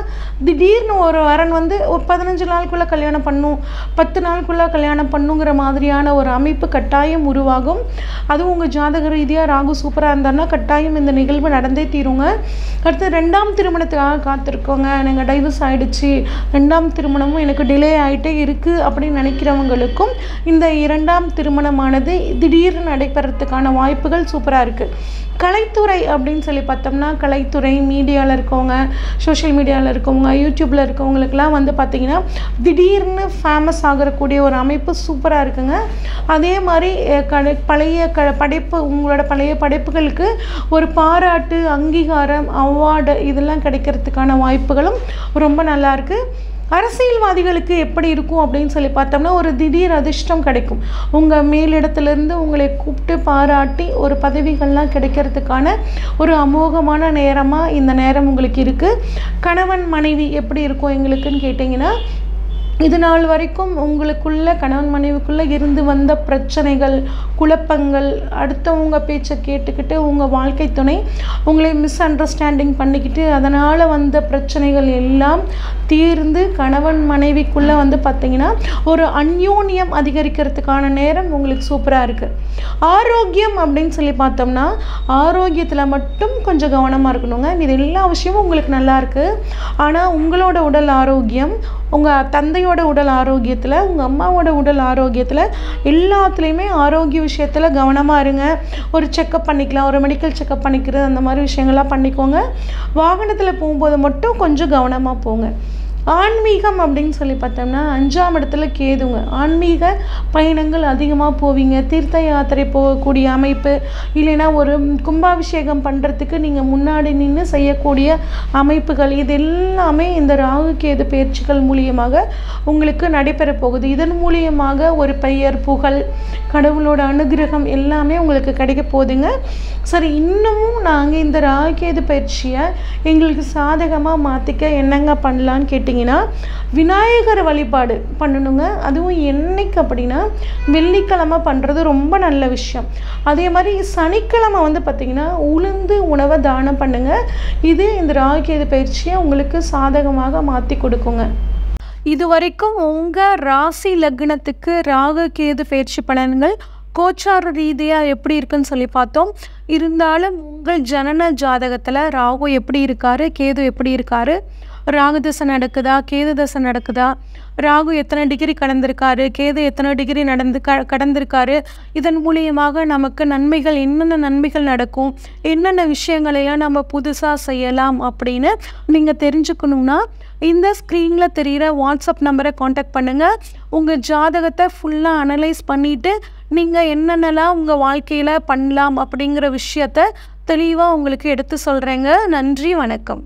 S3: திடீர்னு ஒரு வரன் வந்து ஒரு பதினஞ்சு நாளுக்குள்ளே கல்யாணம் பண்ணும் பத்து நாளுக்குள்ளே கல்யாணம் பண்ணுங்கிற மாதிரியான ஒரு அமைப்பு கட்டாயம் உருவாகும் அதுவும் உங்கள் ஜாதக ரீதியாக ராகு சூப்பராக இருந்தாருன்னா கட்டாயம் இந்த நிகழ்வு நடந்தே தீருங்க அடுத்து ரெண்டாம் திருமணத்துக்காக காத்திருக்கோங்க எனக்கு டைவர்ஸ் ஆயிடுச்சு ரெண்டாம் திருமணமும் எனக்கு டிலே ஆகிட்டே இருக்குது அப்படின்னு நினைக்கிறவங்களுக்கும் இந்த இரண்டாம் திருமணமானது திடீர்னு நடைபெறத்துக்கான வாய்ப்புகள் சூப்பராக இருக்குது கலைத்துறை அப்படின்னு சொல்லி பார்த்தோம்னா கலைத்துறை மீடியாவில் இருக்கவங்க சோஷியல் மீடியாவில் இருக்கவங்க யூடியூப்பில் இருக்கவங்களுக்கெல்லாம் வந்து பார்த்திங்கன்னா திடீர்னு ஃபேமஸ் ஆகக்கூடிய ஒரு அமைப்பு சூப்பராக இருக்குங்க அதே மாதிரி அஹ், கலை பழைய க படைப்பு உங்களோட பழைய படைப்புகளுக்கு ஒரு பாராட்டு அங்கீகாரம் அவார்டு இதெல்லாம் கிடைக்கிறதுக்கான வாய்ப்புகளும் ரொம்ப நல்லா இருக்கு அரசியல்வாதிகளுக்கு எப்படி இருக்கும் அப்படின்னு சொல்லி பார்த்தோம்னா ஒரு திடீர் அதிர்ஷ்டம் கிடைக்கும் உங்கள் மேலிடத்துலேருந்து உங்களை கூப்பிட்டு பாராட்டி ஒரு பதவிகள்லாம் கிடைக்கிறதுக்கான ஒரு அமோகமான நேரமாக இந்த நேரம் உங்களுக்கு இருக்குது கணவன் மனைவி எப்படி இருக்கும் எங்களுக்குன்னு கேட்டிங்கன்னா இது நாள் வரைக்கும் உங்களுக்குள்ள கணவன் மனைவிக்குள்ளே இருந்து வந்த பிரச்சனைகள் குழப்பங்கள் அடுத்தவங்க பேச்சை கேட்டுக்கிட்டு உங்கள் வாழ்க்கை துணை உங்களை மிஸ் அண்டர்ஸ்டாண்டிங் பண்ணிக்கிட்டு அதனால் வந்த பிரச்சனைகள் எல்லாம் தீர்ந்து கணவன் மனைவிக்குள்ளே வந்து பார்த்தீங்கன்னா ஒரு அந்யோன்யம் அதிகரிக்கிறதுக்கான நேரம் உங்களுக்கு சூப்பராக இருக்குது ஆரோக்கியம் அப்படின்னு சொல்லி பார்த்தோம்னா ஆரோக்கியத்தில் மட்டும் கொஞ்சம் கவனமாக இருக்கணுங்க இது எல்லா விஷயமும் உங்களுக்கு நல்லா இருக்குது ஆனால் உங்களோட உடல் ஆரோக்கியம் உங்கள் தந்தையோட உடல் ஆரோக்கியத்தில் உங்கள் அம்மாவோட உடல் ஆரோக்கியத்தில் எல்லாத்துலேயுமே ஆரோக்கிய விஷயத்தில் கவனமாக இருங்க ஒரு செக்கப் பண்ணிக்கலாம் ஒரு மெடிக்கல் செக்கப் பண்ணிக்கிறது அந்த மாதிரி விஷயங்கள்லாம் பண்ணிக்கோங்க வாகனத்தில் போகும்போது மட்டும் கொஞ்சம் கவனமாக போங்க ஆன்மீகம் அப்படின்னு சொல்லி பார்த்தோம்னா அஞ்சாம் இடத்துல கேதுங்க ஆன்மீக பயணங்கள் அதிகமாக போவீங்க தீர்த்த யாத்திரை போகக்கூடிய அமைப்பு இல்லைன்னா ஒரு கும்பாபிஷேகம் பண்ணுறதுக்கு நீங்கள் முன்னாடி நின்று செய்யக்கூடிய அமைப்புகள் இது எல்லாமே இந்த ராகு கேது பயிற்சிகள் மூலியமாக உங்களுக்கு நடைபெற போகுது இதன் மூலியமாக ஒரு பெயர் புகழ் கடவுளோட அனுகிரகம் எல்லாமே உங்களுக்கு கிடைக்க போகுதுங்க சரி இன்னமும் நாங்கள் இந்த ராகு கேது பயிற்சியை எங்களுக்கு சாதகமாக மாற்றிக்க என்னங்க பண்ணலான்னு கேட்டிங்கன்னா விநாயகர் வழிபாடு பண்ணணுங்க அதுவும் என்னைக்கு அப்படின்னா வெள்ளிக்கிழமை பண்ணுறது ரொம்ப நல்ல விஷயம் அதே மாதிரி சனிக்கிழமை வந்து பார்த்திங்கன்னா உளுந்து உணவை தானம் பண்ணுங்க இது இந்த ராகு கேது பயிற்சியை உங்களுக்கு சாதகமாக மாற்றி கொடுக்குங்க இது வரைக்கும் உங்கள் ராசி லக்னத்துக்கு ராகு கேது பயிற்சி பலன்கள் கோச்சார ரீதியாக எப்படி இருக்குன்னு சொல்லி பார்த்தோம் இருந்தாலும் உங்கள் ஜனன ஜாதகத்தில் ராகு எப்படி இருக்காரு கேது எப்படி இருக்காரு ராகு தசை நடக்குதா கேது தசை நடக்குதா ராகு எத்தனை டிகிரி கடந்திருக்காரு கேது எத்தனை டிகிரி நடந்து க கடந்திருக்காரு இதன் மூலியமாக நமக்கு நன்மைகள் என்னென்ன நன்மைகள் நடக்கும் என்னென்ன விஷயங்களையும் நம்ம புதுசாக செய்யலாம் அப்படின்னு நீங்கள் தெரிஞ்சுக்கணுன்னா இந்த ஸ்க்ரீனில் தெரிகிற வாட்ஸ்அப் நம்பரை காண்டாக்ட் பண்ணுங்கள் உங்கள் ஜாதகத்தை ஃபுல்லாக அனலைஸ் பண்ணிவிட்டு நீங்கள் என்னென்னலாம் உங்கள் வாழ்க்கையில் பண்ணலாம் அப்படிங்கிற விஷயத்த தெளிவாக உங்களுக்கு எடுத்து சொல்கிறேங்க நன்றி வணக்கம்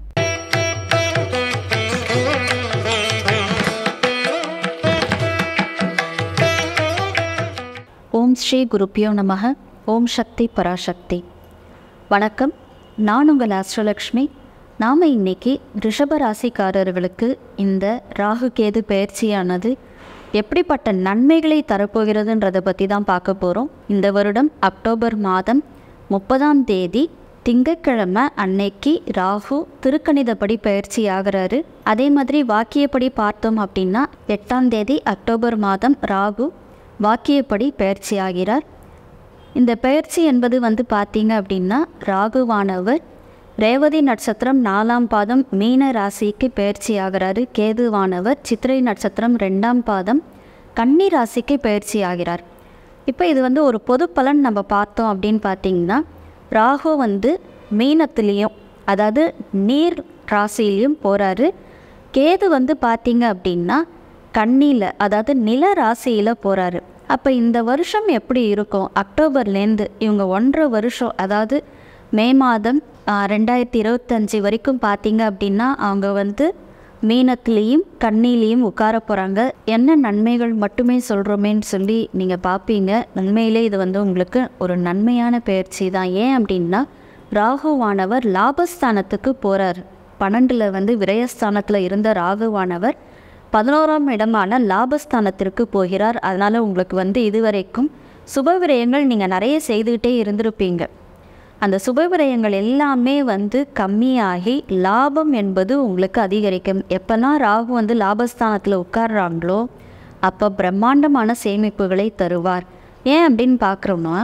S4: ஓம் ஸ்ரீ குருப்பியோ நமக ஓம் சக்தி பராசக்தி வணக்கம் நான் உங்கள் ஆஸ்ட்ரலக்ஷ்மி நாம் இன்னைக்கு ரிஷப ராசிக்காரர்களுக்கு இந்த ராகு கேது பயிற்சியானது எப்படிப்பட்ட நன்மைகளை தரப்போகிறதுன்றதை பற்றி தான் பார்க்க போகிறோம் இந்த வருடம் அக்டோபர் மாதம் முப்பதாம் தேதி திங்கட்கிழமை அன்னைக்கு ராகு திருக்கணிதப்படி பயிற்சி ஆகிறாரு அதே மாதிரி வாக்கியப்படி பார்த்தோம் அப்படின்னா எட்டாம் தேதி அக்டோபர் மாதம் ராகு வாக்கியப்படி பயிற்சி ஆகிறார் இந்த பயிற்சி என்பது வந்து பார்த்தீங்க அப்படின்னா ராகுவானவர் ரேவதி நட்சத்திரம் நாலாம் பாதம் மீன ராசிக்கு பயிற்சி ஆகிறாரு கேதுவானவர் சித்திரை நட்சத்திரம் ரெண்டாம் பாதம் கன்னி ராசிக்கு பயிற்சி ஆகிறார் இப்போ இது வந்து ஒரு பொது பலன் நம்ம பார்த்தோம் அப்படின்னு பார்த்தீங்கன்னா ராகு வந்து மீனத்துலேயும் அதாவது நீர் ராசியிலையும் போகிறாரு கேது வந்து பார்த்தீங்க அப்படின்னா கண்ணியில் அதாவது நில ராசியில் போகிறாரு அப்போ இந்த வருஷம் எப்படி இருக்கும் அக்டோபர்லேருந்து இவங்க ஒன்றரை வருஷம் அதாவது மே மாதம் ஆ, ரெண்டாயிரத்தி இருபத்தஞ்சி வரைக்கும் பார்த்தீங்க அப்படின்னா அவங்க வந்து மீனத்துலேயும் கண்ணிலையும் உட்கார போகிறாங்க என்ன நன்மைகள் மட்டுமே சொல்கிறோமேன்னு சொல்லி நீங்கள் பார்ப்பீங்க நன்மையிலே இது வந்து உங்களுக்கு ஒரு நன்மையான பயிற்சி தான் ஏன் அப்படின்னா ராகுவானவர் லாபஸ்தானத்துக்கு போகிறார் பன்னெண்டில் வந்து விரயஸ்தானத்தில் இருந்த ராகுவானவர் பதினோராம் இடமான லாபஸ்தானத்திற்கு போகிறார் அதனால் உங்களுக்கு வந்து இதுவரைக்கும் சுப விரயங்கள் நீங்கள் நிறைய செய்துக்கிட்டே இருந்திருப்பீங்க அந்த சுப விரயங்கள் எல்லாமே வந்து கம்மியாகி லாபம் என்பது உங்களுக்கு அதிகரிக்கும் எப்போல்லாம் ராகு வந்து லாபஸ்தானத்தில் உட்கார்றாங்களோ அப்போ பிரம்மாண்டமான சேமிப்புகளை தருவார் ஏன் அப்படின்னு பார்க்குறோன்னா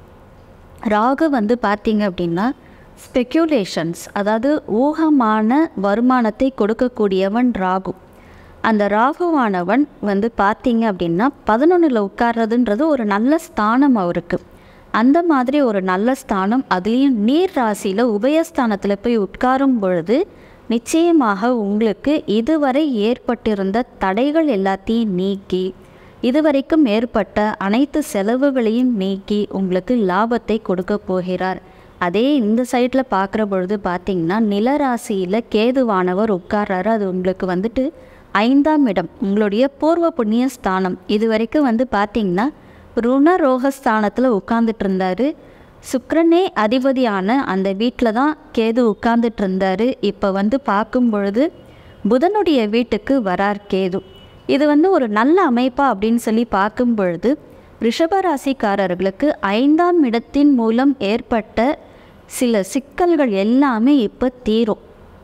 S4: ராகு வந்து பார்த்தீங்க அப்படின்னா ஸ்பெக்யூலேஷன்ஸ் அதாவது ஊகமான வருமானத்தை கொடுக்கக்கூடியவன் ராகு அந்த ராகுவானவன் வந்து பார்த்தீங்க அப்படின்னா பதினொன்றில் உட்கார்றதுன்றது ஒரு நல்ல ஸ்தானம் அவருக்கு அந்த மாதிரி ஒரு நல்ல ஸ்தானம் அதுலேயும் நீர் ராசியில் உபயஸ்தானத்தில் போய் உட்காரும் பொழுது நிச்சயமாக உங்களுக்கு இதுவரை ஏற்பட்டிருந்த தடைகள் எல்லாத்தையும் நீக்கி இதுவரைக்கும் ஏற்பட்ட அனைத்து செலவுகளையும் நீக்கி உங்களுக்கு லாபத்தை கொடுக்க போகிறார் அதே இந்த சைடில் பார்க்குற பொழுது பார்த்தீங்கன்னா நிலராசியில் கேதுவானவர் உட்கார்றாரு அது உங்களுக்கு வந்துட்டு ஐந்தாம் இடம் உங்களுடைய பூர்வ புண்ணிய ஸ்தானம் இது வரைக்கும் வந்து பார்த்தீங்கன்னா ருண ரோகஸ்தானத்தில் உட்கார்ந்துட்டு இருந்தாரு சுக்கிரனே அதிபதியான அந்த வீட்டில் தான் கேது உட்கார்ந்துட்டு இருந்தாரு இப்போ வந்து பார்க்கும் பொழுது புதனுடைய வீட்டுக்கு வரார் கேது இது வந்து ஒரு நல்ல அமைப்பா அப்படின்னு சொல்லி பார்க்கும் பொழுது ரிஷபராசிக்காரர்களுக்கு ஐந்தாம் இடத்தின் மூலம் ஏற்பட்ட சில சிக்கல்கள் எல்லாமே இப்போ தீரும்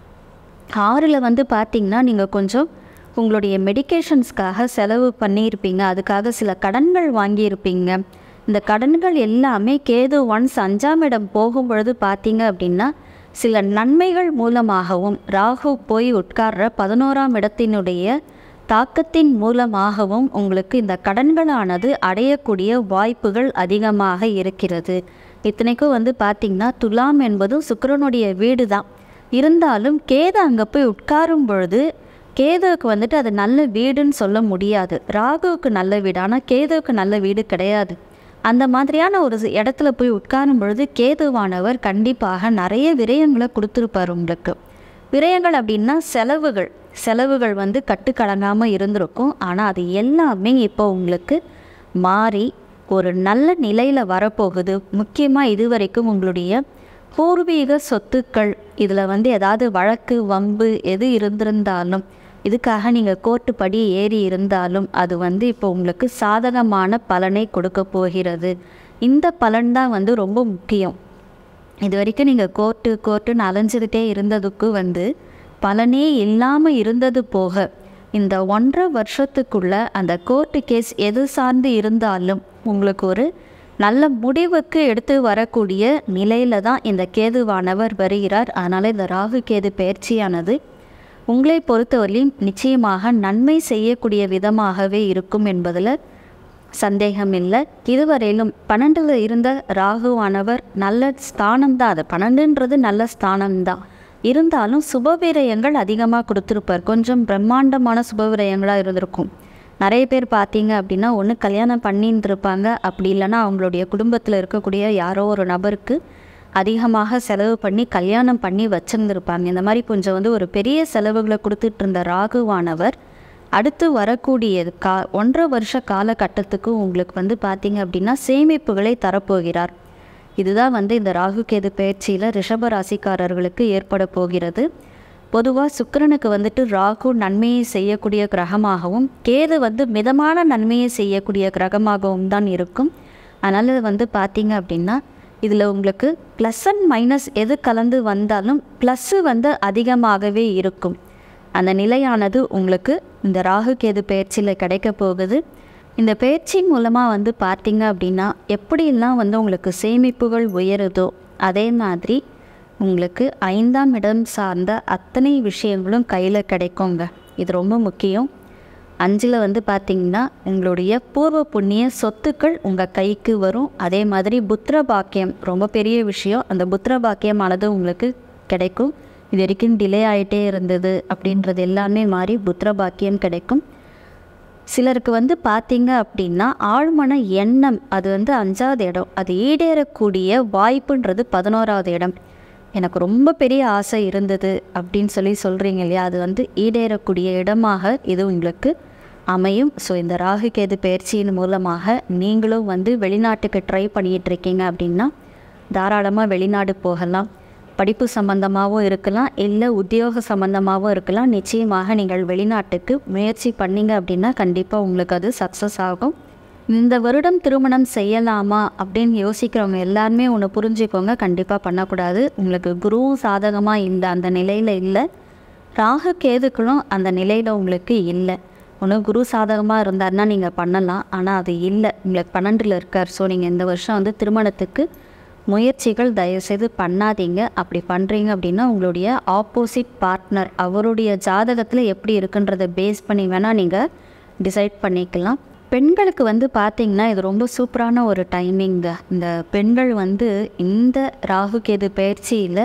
S4: ஆறில் வந்து பார்த்திங்கன்னா நீங்கள் கொஞ்சம் உங்களுடைய மெடிகேஷன்ஸ்க்காக செலவு பண்ணியிருப்பீங்க அதுக்காக சில கடன்கள் வாங்கியிருப்பீங்க இந்த கடன்கள் எல்லாமே கேது ஒன்ஸ் அஞ்சாம் இடம் போகும் பொழுது பார்த்தீங்க அப்படின்னா சில நன்மைகள் மூலமாகவும் ராகு போய் உட்கார்ற பதினோராம் இடத்தினுடைய தாக்கத்தின் மூலமாகவும் உங்களுக்கு இந்த கடன்களானது அடையக்கூடிய வாய்ப்புகள் அதிகமாக இருக்கிறது இத்தனைக்கும் வந்து பார்த்திங்கன்னா துலாம் என்பதும் சுக்கிரனுடைய வீடு தான் இருந்தாலும் கேது அங்கே போய் உட்காரும் பொழுது கேதுவுக்கு வந்துட்டு அது நல்ல வீடுன்னு சொல்ல முடியாது ராகுவுக்கு நல்ல வீடு ஆனால் கேதுவுக்கு நல்ல வீடு கிடையாது அந்த மாதிரியான ஒரு சி- இடத்துல போய் உட்காரும் பொழுது கேதுவானவர் கண்டிப்பாக நிறைய விரயங்களை கொடுத்துருப்பார் உங்களுக்கு விரயங்கள் அப்படின்னா செலவுகள் செலவுகள் வந்து கட்டுக்கடங்காமல் இருந்திருக்கும் ஆனால் அது எல்லாமே இப்போ உங்களுக்கு மாறி ஒரு நல்ல நிலையில் வரப்போகுது முக்கியமாக இதுவரைக்கும் உங்களுடைய பூர்வீக சொத்துக்கள் இதில் வந்து ஏதாவது வழக்கு வம்பு எது இருந்திருந்தாலும் இதுக்காக நீங்கள் கோர்ட்டு படி ஏறி இருந்தாலும் அது வந்து இப்போ உங்களுக்கு சாதகமான பலனை கொடுக்க போகிறது இந்த பலன் தான் வந்து ரொம்ப முக்கியம் இது வரைக்கும் நீங்கள் கோர்ட்டு கோர்ட்டுன்னு அலைஞ்சிக்கிட்டே இருந்ததுக்கு வந்து பலனே இல்லாமல் இருந்தது போக இந்த ஒன்றரை வருஷத்துக்குள்ள அந்த கோர்ட்டு கேஸ் எது சார்ந்து இருந்தாலும் உங்களுக்கு ஒரு நல்ல முடிவுக்கு எடுத்து வரக்கூடிய நிலையில தான் இந்த கேதுவானவர் வருகிறார் அதனால் இந்த ராகு கேது பயிற்சியானது உங்களை பொறுத்தவரையிலும் நிச்சயமாக நன்மை செய்யக்கூடிய விதமாகவே இருக்கும் என்பதில் சந்தேகம் இல்லை இதுவரையிலும் பன்னெண்டில் இருந்த ராகுவானவர் நல்ல ஸ்தானம் தான் அது பன்னெண்டுன்றது நல்ல ஸ்தானம் தான் இருந்தாலும் சுபவிரயங்கள் அதிகமாக கொடுத்துருப்பார் கொஞ்சம் பிரம்மாண்டமான சுபவிரயங்களாக இருந்திருக்கும் நிறைய பேர் பார்த்தீங்க அப்படின்னா ஒன்று கல்யாணம் பண்ணின்னு இருப்பாங்க அப்படி இல்லைன்னா அவங்களுடைய குடும்பத்தில் இருக்கக்கூடிய யாரோ ஒரு நபருக்கு அதிகமாக செலவு பண்ணி கல்யாணம் பண்ணி வச்சிருந்துருப்பாங்க இந்த மாதிரி கொஞ்சம் வந்து ஒரு பெரிய செலவுகளை கொடுத்துட்டு இருந்த ராகுவானவர் அடுத்து வரக்கூடிய கா ஒன்றரை வருஷ காலகட்டத்துக்கு உங்களுக்கு வந்து பார்த்தீங்க அப்படின்னா சேமிப்புகளை தரப்போகிறார் இதுதான் வந்து இந்த ராகு கேது பயிற்சியில் ரிஷப ராசிக்காரர்களுக்கு ஏற்பட போகிறது பொதுவாக சுக்கிரனுக்கு வந்துட்டு ராகு நன்மையை செய்யக்கூடிய கிரகமாகவும் கேது வந்து மிதமான நன்மையை செய்யக்கூடிய கிரகமாகவும் தான் இருக்கும் அதனால் இது வந்து பார்த்தீங்க அப்படின்னா இதில் உங்களுக்கு ப்ளஸ் அண்ட் மைனஸ் எது கலந்து வந்தாலும் ப்ளஸ்ஸு வந்து அதிகமாகவே இருக்கும் அந்த நிலையானது உங்களுக்கு இந்த ராகு கேது பயிற்சியில் கிடைக்க போகுது இந்த பயிற்சி மூலமாக வந்து பார்த்தீங்க அப்படின்னா எப்படியெல்லாம் வந்து உங்களுக்கு சேமிப்புகள் உயருதோ அதே மாதிரி உங்களுக்கு ஐந்தாம் இடம் சார்ந்த அத்தனை விஷயங்களும் கையில் கிடைக்குங்க இது ரொம்ப முக்கியம் அஞ்சில் வந்து பார்த்தீங்கன்னா உங்களுடைய பூர்வ புண்ணிய சொத்துக்கள் உங்கள் கைக்கு வரும் அதே மாதிரி புத்திர பாக்கியம் ரொம்ப பெரிய விஷயம் அந்த புத்திர பாக்கியமானது உங்களுக்கு கிடைக்கும் இது வரைக்கும் டிலே ஆகிட்டே இருந்தது அப்படின்றது எல்லாமே மாறி புத்திர பாக்கியம் கிடைக்கும் சிலருக்கு வந்து பார்த்தீங்க அப்படின்னா ஆழ்மன எண்ணம் அது வந்து அஞ்சாவது இடம் அது ஈடேறக்கூடிய வாய்ப்புன்றது பதினோராவது இடம் எனக்கு ரொம்ப பெரிய ஆசை இருந்தது அப்படின்னு சொல்லி சொல்கிறீங்க இல்லையா அது வந்து ஈடேறக்கூடிய இடமாக இது உங்களுக்கு அமையும் ஸோ இந்த ராகு கேது பயிற்சியின் மூலமாக நீங்களும் வந்து வெளிநாட்டுக்கு ட்ரை பண்ணிகிட்டு இருக்கீங்க அப்படின்னா தாராளமாக வெளிநாடு போகலாம் படிப்பு சம்பந்தமாகவும் இருக்கலாம் இல்லை உத்தியோக சம்பந்தமாகவும் இருக்கலாம் நிச்சயமாக நீங்கள் வெளிநாட்டுக்கு முயற்சி பண்ணீங்க அப்படின்னா கண்டிப்பாக உங்களுக்கு அது சக்ஸஸ் ஆகும் இந்த வருடம் திருமணம் செய்யலாமா அப்படின்னு யோசிக்கிறவங்க எல்லாருமே ஒன்று புரிஞ்சுக்கோங்க கண்டிப்பாக பண்ணக்கூடாது உங்களுக்கு குருவும் சாதகமாக இல்லை அந்த நிலையில் இல்லை ராகு கேதுக்களும் அந்த நிலையில் உங்களுக்கு இல்லை ஒன்று குரு சாதகமாக இருந்தாருன்னா நீங்கள் பண்ணலாம் ஆனால் அது இல்லை உங்களுக்கு பன்னெண்டில் இருக்கார் ஸோ நீங்கள் இந்த வருஷம் வந்து திருமணத்துக்கு முயற்சிகள் தயவுசெய்து பண்ணாதீங்க அப்படி பண்ணுறீங்க அப்படின்னா உங்களுடைய ஆப்போசிட் பார்ட்னர் அவருடைய ஜாதகத்தில் எப்படி இருக்குன்றதை பேஸ் பண்ணி வேணால் நீங்கள் டிசைட் பண்ணிக்கலாம் பெண்களுக்கு வந்து பார்த்திங்கன்னா இது ரொம்ப சூப்பரான ஒரு டைமிங்க இந்த பெண்கள் வந்து இந்த ராகு கேது பயிற்சியில்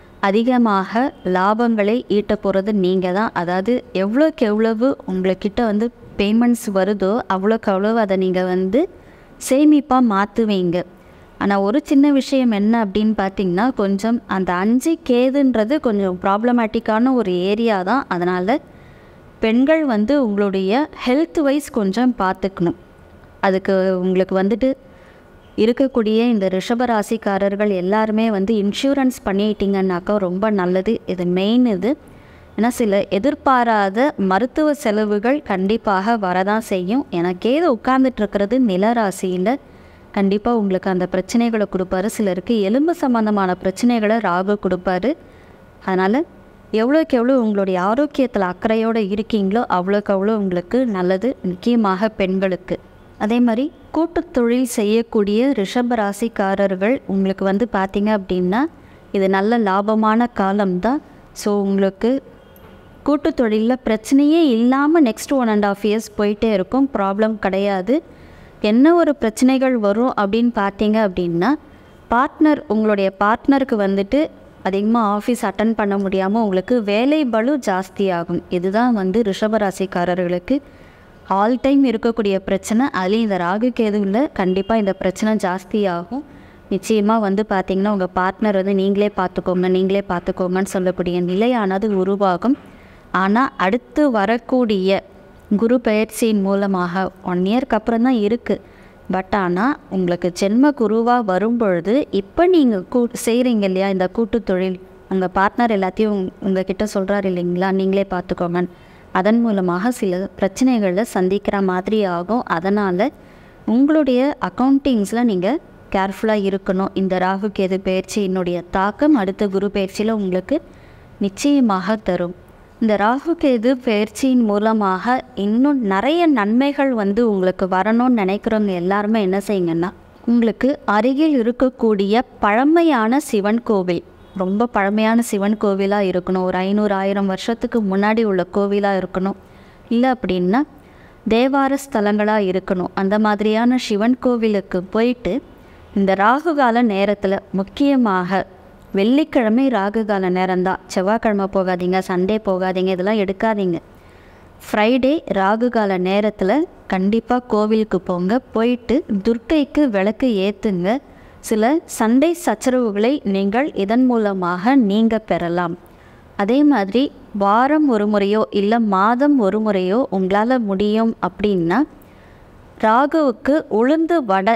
S4: அதிகமாக லாபங்களை ஈட்ட போகிறது நீங்கள் தான் அதாவது எவ்வளோக்கு எவ்வளவு உங்கள்கிட்ட வந்து பேமெண்ட்ஸ் வருதோ அவ்வளோக்கு அவ்வளவு அதை நீங்கள் வந்து சேமிப்பாக மாற்றுவீங்க ஆனால் ஒரு சின்ன விஷயம் என்ன அப்படின்னு பார்த்தீங்கன்னா கொஞ்சம் அந்த அஞ்சு கேதுன்றது கொஞ்சம் ப்ராப்ளமேட்டிக்கான ஒரு ஏரியா தான் அதனால் பெண்கள் வந்து உங்களுடைய ஹெல்த் வைஸ் கொஞ்சம் பார்த்துக்கணும் அதுக்கு உங்களுக்கு வந்துட்டு இருக்கக்கூடிய இந்த ரிஷபராசிக்காரர்கள் எல்லாருமே வந்து இன்சூரன்ஸ் பண்ணிட்டீங்கன்னாக்கா ரொம்ப நல்லது இது மெயின் இது ஏன்னா சில எதிர்பாராத மருத்துவ செலவுகள் கண்டிப்பாக வரதான் செய்யும் எனக்கு ஏது உட்கார்ந்துட்டு இருக்கிறது நிலராசியில் கண்டிப்பாக உங்களுக்கு அந்த பிரச்சனைகளை கொடுப்பாரு சிலருக்கு எலும்பு சம்பந்தமான பிரச்சனைகளை ராகு கொடுப்பாரு அதனால் எவ்வளோக்கு எவ்வளோ உங்களுடைய ஆரோக்கியத்தில் அக்கறையோடு இருக்கீங்களோ அவ்வளோக்கு அவ்வளோ உங்களுக்கு நல்லது முக்கியமாக பெண்களுக்கு அதே மாதிரி கூட்டுத் தொழில் செய்யக்கூடிய ரிஷப ராசிக்காரர்கள் உங்களுக்கு வந்து பார்த்தீங்க அப்படின்னா இது நல்ல லாபமான காலம்தான் ஸோ உங்களுக்கு கூட்டுத் தொழிலில் பிரச்சனையே இல்லாமல் next one and half years போயிட்டே இருக்கும் ப்ராப்ளம் கிடையாது என்ன ஒரு பிரச்சனைகள் வரும் அப்படின்னு பார்த்தீங்க அப்படின்னா பார்ட்னர் உங்களுடைய பார்ட்னருக்கு வந்துட்டு அதிகமாக ஆஃபீஸ் அட்டன் பண்ண முடியாமல் உங்களுக்கு வேலை பளு ஜாஸ்தியாகும் இதுதான் வந்து ரிஷபராசிக்காரர்களுக்கு ஆல் டைம் இருக்கக்கூடிய பிரச்சனை அதுலேயும் இந்த ராகு கேதுவில் கண்டிப்பாக இந்த பிரச்சனை ஜாஸ்தியாகும் நிச்சயமாக வந்து பார்த்திங்கன்னா உங்கள் பார்ட்னர் வந்து நீங்களே பார்த்துக்கோங்க நீங்களே பார்த்துக்கோங்கன்னு சொல்லக்கூடிய நிலையானது உருவாகும் ஆனால் அடுத்து வரக்கூடிய குரு பயிற்சியின் மூலமாக ஒன் இயர்க்கு அப்புறம் தான் இருக்குது பட் ஆனால் உங்களுக்கு ஜென்ம குருவாக வரும்பொழுது இப்போ நீங்கள் கூ செய்கிறீங்க இல்லையா இந்த கூட்டுத் தொழில் உங்கள் பார்ட்னர் எல்லாத்தையும் உங்- உங்ககிட்ட சொல்கிறாரு இல்லைங்களா நீங்களே பார்த்துக்கோங்கன்னு அதன் மூலமாக சில பிரச்சனைகளை சந்திக்கிற மாதிரி ஆகும் அதனால் உங்களுடைய அக்கௌண்டிங்ஸில் நீங்கள் கேர்ஃபுல்லாக இருக்கணும் இந்த ராகு கேது பயிற்சியினுடைய தாக்கம் அடுத்த குரு பயிற்சியில் உங்களுக்கு நிச்சயமாக தரும் இந்த ராகு கேது பயிற்சியின் மூலமாக இன்னும் நிறைய நன்மைகள் வந்து உங்களுக்கு வரணும்னு நினைக்கிறவங்க எல்லாருமே என்ன செய்யுங்கன்னா உங்களுக்கு அருகில் இருக்கக்கூடிய பழமையான சிவன் கோவில் ரொம்ப பழமையான சிவன் கோவிலாக இருக்கணும் ஒரு ஐநூறு ஆயிரம் வருஷத்துக்கு முன்னாடி உள்ள கோவிலாக இருக்கணும் இல்லை அப்படின்னா தேவார ஸ்தலங்களாக இருக்கணும் அந்த மாதிரியான சிவன் கோவிலுக்கு போயிட்டு இந்த ராகுகால நேரத்தில் முக்கியமாக வெள்ளிக்கிழமை ராகுகால நேரம்தான் செவ்வாய்க்கிழமை போகாதீங்க சண்டே போகாதீங்க இதெல்லாம் எடுக்காதீங்க ஃப்ரைடே ராகுகால நேரத்தில் கண்டிப்பாக கோவிலுக்கு போங்க போயிட்டு துர்க்கைக்கு விளக்கு ஏற்றுங்க சில சண்டை சச்சரவுகளை நீங்கள் இதன் மூலமாக நீங்க பெறலாம் அதே மாதிரி வாரம் ஒரு முறையோ இல்லை மாதம் ஒரு முறையோ உங்களால் முடியும் அப்படின்னா ராகுவுக்கு உளுந்து வடை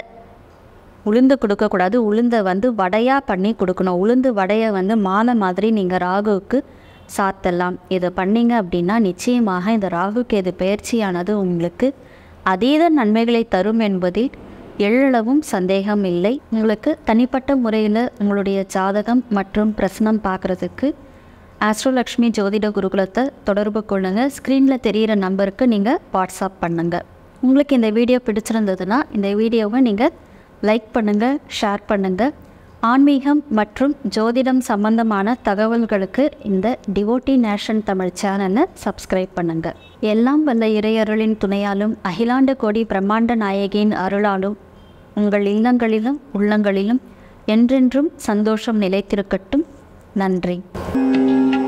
S4: உளுந்து கொடுக்கக்கூடாது உளுந்தை வந்து வடையாக பண்ணி கொடுக்கணும் உளுந்து வடையை வந்து மாலை மாதிரி நீங்கள் ராகுவுக்கு சாத்தலாம் இதை பண்ணீங்க அப்படின்னா நிச்சயமாக இந்த ராகு கேது பயிற்சியானது உங்களுக்கு அதீத நன்மைகளை தரும் என்பதில் எள்ளளவும் சந்தேகம் இல்லை உங்களுக்கு தனிப்பட்ட முறையில் உங்களுடைய ஜாதகம் மற்றும் பிரசனம் பார்க்குறதுக்கு ஆஸ்ட்ரோலக்ஷ்மி ஜோதிட குருகுலத்தை தொடர்பு கொள்ளுங்க ஸ்க்ரீனில் தெரிகிற நம்பருக்கு நீங்கள் வாட்ஸ்அப் பண்ணுங்கள் உங்களுக்கு இந்த வீடியோ பிடிச்சிருந்ததுன்னா இந்த வீடியோவை நீங்கள் லைக் பண்ணுங்கள் ஷேர் பண்ணுங்கள் ஆன்மீகம் மற்றும் ஜோதிடம் சம்பந்தமான தகவல்களுக்கு இந்த டிவோட்டி நேஷன் தமிழ் சேனலை சப்ஸ்கிரைப் பண்ணுங்கள் எல்லாம் வல்ல இறையருளின் துணையாலும் அகிலாண்ட கோடி பிரம்மாண்ட நாயகியின் அருளாலும் உங்கள் இல்லங்களிலும் உள்ளங்களிலும் என்றென்றும் சந்தோஷம் நிலைத்திருக்கட்டும் நன்றி